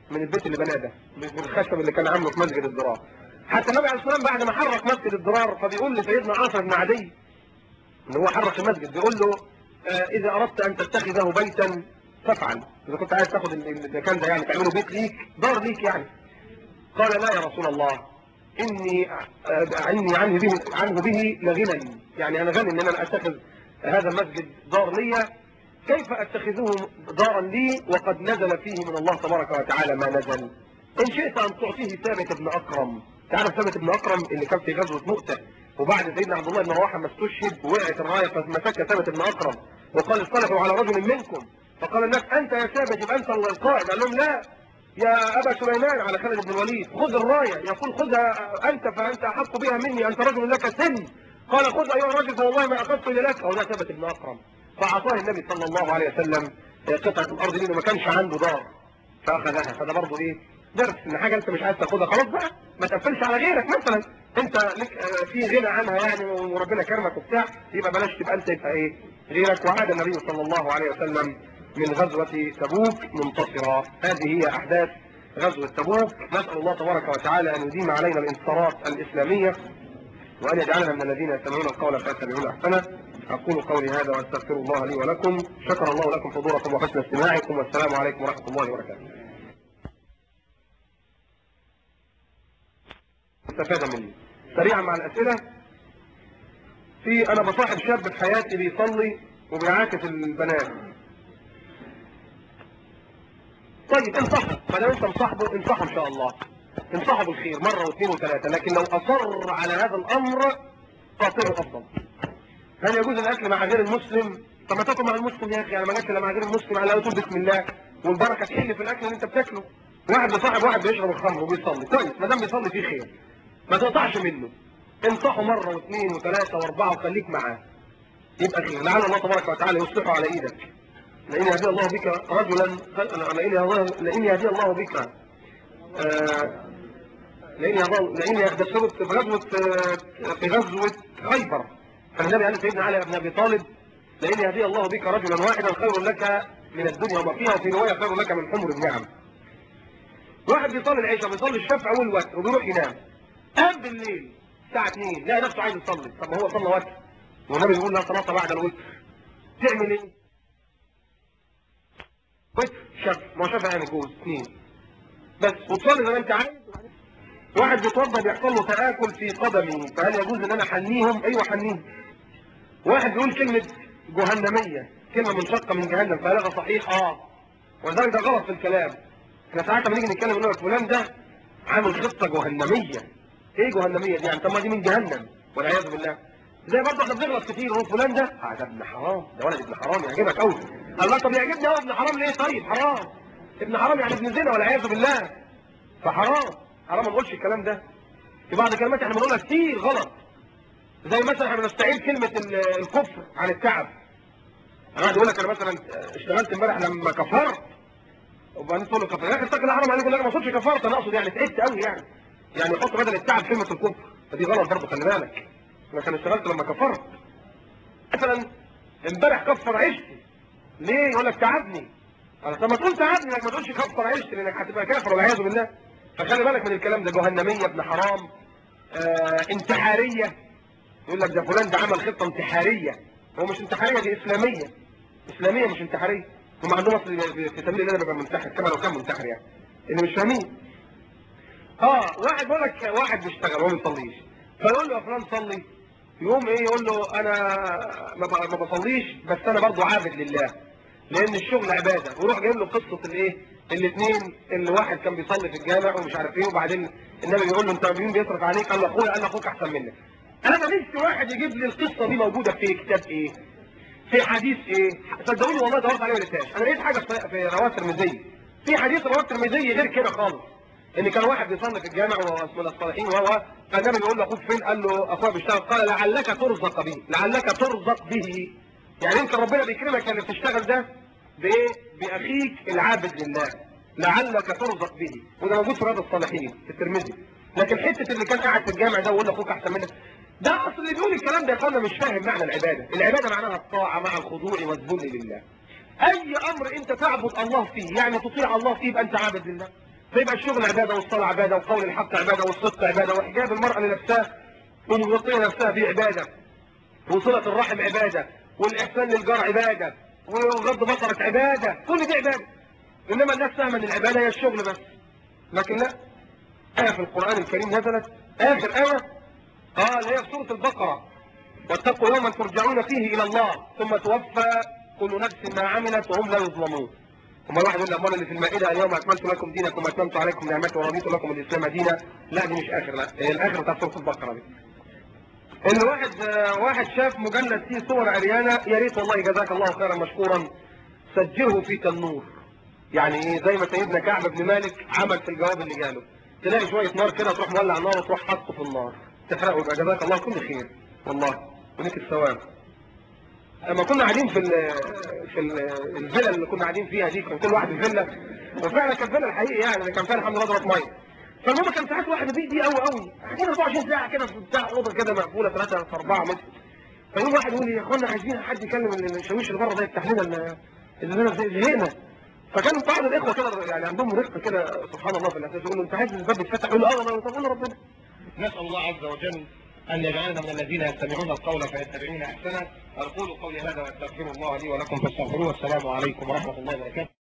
من البيت اللي بناه ده بالخشب اللي كان عامله في مسجد الضرار حتى النبي عليه الصلاه والسلام بعد ما حرك مسجد الضرار فبيقول لسيدنا عاصم بن عدي اللي هو حرك المسجد بيقول له آه اذا اردت ان تتخذه بيتا فافعل اذا كنت عايز تاخد المكان ده يعني تعمله بيت ليك دار ليك يعني قال لا يا رسول الله اني عني عنه به عنه به لغنى يعني انا غني ان انا اتخذ هذا المسجد دار لي كيف اتخذه دارا لي وقد نزل فيه من الله تبارك وتعالى ما نزل ان شئت ان تعطيه ثابت بن اكرم تعرف ثابت بن اكرم اللي كان في غزوه مؤتة وبعد سيدنا عبد الله بن رواحه ما استشهد ووقعت الرايه فمسك ثابت بن اكرم وقال اصطلحوا على رجل منكم فقال الناس انت يا ثابت يبقى انت القائد قال لهم لا يا أبا سليمان على خالد بن الوليد خذ الراية يقول خذها أنت فأنت أحق بها مني أنت رجل لك سن قال خذ أيها الرجل فوالله ما أخذت إلا لك أو ده ثبت ابن أكرم فأعطاه النبي صلى الله عليه وسلم قطعة الأرض دي ما كانش عنده دار فأخذها فده برضه إيه درس إن حاجة أنت مش عايز تاخدها خلاص بقى ما تقفلش على غيرك مثلا أنت لك في غنى عنها يعني وربنا كرمك وبتاع يبقى بلاش تبقى أنت يبقى إيه غيرك وعاد النبي صلى الله عليه وسلم من غزوة تبوك منتصرة هذه هي أحداث غزوة تبوك نسأل الله تبارك وتعالى أن يديم علينا الانتصارات الإسلامية وأن يجعلنا من الذين يستمعون القول فيتبعون أحسنه أقول قولي هذا وأستغفر الله لي ولكم شكر الله لكم حضوركم وحسن استماعكم والسلام عليكم ورحمة الله وبركاته استفاد مني سريعا مع الأسئلة في أنا بصاحب شاب في حياتي بيصلي وبيعاكس البنات طيب انصحه ما دام انت مصاحبه انصحه ان شاء الله انصحه بالخير مره واثنين وثلاثه لكن لو اصر على هذا الامر قاطعه افضل هل يجوز الاكل مع غير المسلم طب ما تاكل مع المسلم يا اخي انا ما جاتش الا مع غير المسلم على طول بسم الله والبركه تحل في الاكل اللي انت بتاكله واحد بصاحب واحد بيشرب الخمر وبيصلي كويس ما دام بيصلي فيه خير ما تقطعش منه انصحه مره واثنين وثلاثه واربعه وخليك معاه يبقى خير لعل الله تبارك وتعالى يصلحه على ايدك لئن يهدي الله بك رجلا لئن يهدي الله بك لئن لئن ده في غزوة في غزوة خيبر فالنبي قال سيدنا علي بن ابي طالب لئن يهدي الله بك رجلا واحدا خير لك من الدنيا وما فيها وفي رواية خير لك من حمر النعم واحد بيصلي العشاء بيصلي الشفع والوتر وبيروح ينام قام بالليل الساعة 2 لقى نفسه عايز يصلي طب ما هو صلى وتر والنبي بيقول لا صلاة بعد الوتر تعمل ايه؟ وتر شفع ما شفع يعني جوز اثنين بس وتصلي زي ما انت عايز واحد بيتوضى بيحصل له تآكل في قدمه فهل يجوز ان انا احنيهم ايوه احنيهم واحد بيقول كلمة جهنمية كلمة منشقة من جهنم فهل هذا صحيح اه ولذلك ده غلط في الكلام احنا ساعات لما نيجي نتكلم نقول لك فلان ده عامل خطة جهنمية ايه جهنمية دي يعني طب ما دي من جهنم والعياذ بالله زي برضه احنا بنغلط كتير هو فلان ده اه ده ابن حرام ده ولد ابن حرام يعجبك قوي الله طب يعجبني هو ابن حرام ليه طيب حرام ابن حرام يعني ابن زنا والعياذ بالله فحرام حرام ما نقولش الكلام ده في بعض الكلمات احنا بنقولها كتير غلط زي مثلا احنا بنستعيد كلمة الكفر عن التعب انا واحد يقول لك انا مثلا اشتغلت امبارح لما كفرت وبعدين تقول له كفرت يا اخي اتق الله حرام عليك يقول لك ما اقصدش كفرت انا اقصد يعني تعبت قوي يعني يعني يحط بدل التعب كلمة الكفر فدي غلط برضه خلي بالك انا كان اشتغلت لما كفرت مثلا امبارح كفر عيشتي ليه يقول لك تعبني انا طب ما تقول تعبني لك ما تقولش كفر عيشتي لانك هتبقى كافر والعياذ بالله فخلي بالك من الكلام ده جهنميه ابن حرام آه انتحاريه يقول لك ده فلان ده عمل خطه انتحاريه هو مش انتحاريه دي اسلاميه اسلاميه مش انتحاريه هم عندهم اصل في سبيل الله بيبقى منتحر كما لو كان منتحر يعني اللي مش فاهمين اه واحد بيقول لك واحد بيشتغل وما بيصليش فيقول له يا فلان صلي يقوم ايه يقول له انا ما بصليش بس انا برضه عابد لله لان الشغل عباده ويروح جايب له قصه الايه الاثنين اللي واحد كان بيصلي في الجامع ومش عارف ايه وبعدين النبي بيقول له انت مين بيصرف عليك قال له اخويا قال له اخوك احسن منك انا نفسي واحد يجيب لي القصه دي موجوده في كتاب ايه في حديث ايه صدقوني والله دورت عليه ما لقيتهاش انا لقيت حاجه في رواه الترمذي في حديث رواه الترمذي غير كده خالص ان كان واحد بيصلي في الجامع واسمه الصالحين وهو فالنبي بيقول له اخوك فين قال له اخويا بيشتغل قال لعلك ترزق به لعلك ترزق به يعني انت ربنا بيكرمك اللي بتشتغل ده بايه باخيك العابد لله لعلك ترزق به وده موجود في رياض الصالحين في الترمذي لكن حته اللي كان قاعد في الجامع ده ويقول له اخوك احسن منك ده اصل اللي بيقول الكلام ده يا اخوانا مش فاهم معنى العباده العباده معناها الطاعه مع الخضوع والذل لله اي امر انت تعبد الله فيه يعني تطيع الله فيه يبقى انت عابد لله فيبقى الشغل عباده والصلاه عباده وقول الحق عباده والصدق عباده وحجاب المراه لنفسها ومغطيه نفسها دي عباده وصله الرحم عباده والاحسان للجار عباده وغض بصرك عباده كل دي عباده انما الناس فاهمه ان العباده هي الشغل بس لكن لا آية في القرآن الكريم نزلت آخر آية اه اللي هي في سورة البقرة واتقوا يوما ترجعون فيه إلى الله ثم توفى كل نفس ما عملت وهم لا يظلمون وما الواحد يقول الأموال اللي في المائدة اليوم أكملت لكم دينكم وأتممت عليكم نعمتي ورضيت لكم الإسلام دينا لا دي مش آخر لا هي الآخر بتاع سورة البقرة دي إن واحد آه، واحد شاف مجلد فيه صور عريانة يا ريت والله جزاك الله خيرا مشكورا سجله في تنور يعني ايه زي ما سيدنا كعب بن مالك عمل في الجواب اللي جاله تلاقي شويه نار كده تروح مولع نار وتروح حاطه في النار تحرقه يبقى جزاك الله كل خير والله وليك الثواب لما كنا قاعدين في ال في ال الفيلا اللي كنا قاعدين فيها دي كان كل واحد في فيلا وفعلا كان فيلا الحقيقي يعني اللي كان فيها الحمد لله ضرب ميه فالمهم كان ساعات واحد بيجي دي قوي قوي قاعدين 24 ساعه كده في بتاع اوضه كده مقفوله 3 في 4 متر فيوم واحد يقول لي يا اخوانا عايزين حد يكلم الشاويش اللي بره ده يفتح لنا ال- اللي زهقنا فكان بعض الاخوه كده يعني عندهم رفق كده سبحان الله في الاساس يقول له انت عايز الباب يتفتح يقول له اه والله طب قول ربنا نسال الله عز وجل ان يجعلنا من الذين يستمعون القول فيتبعون احسنه اقول قولي هذا واستغفر الله لي ولكم فاستغفروه والسلام عليكم ورحمه الله وبركاته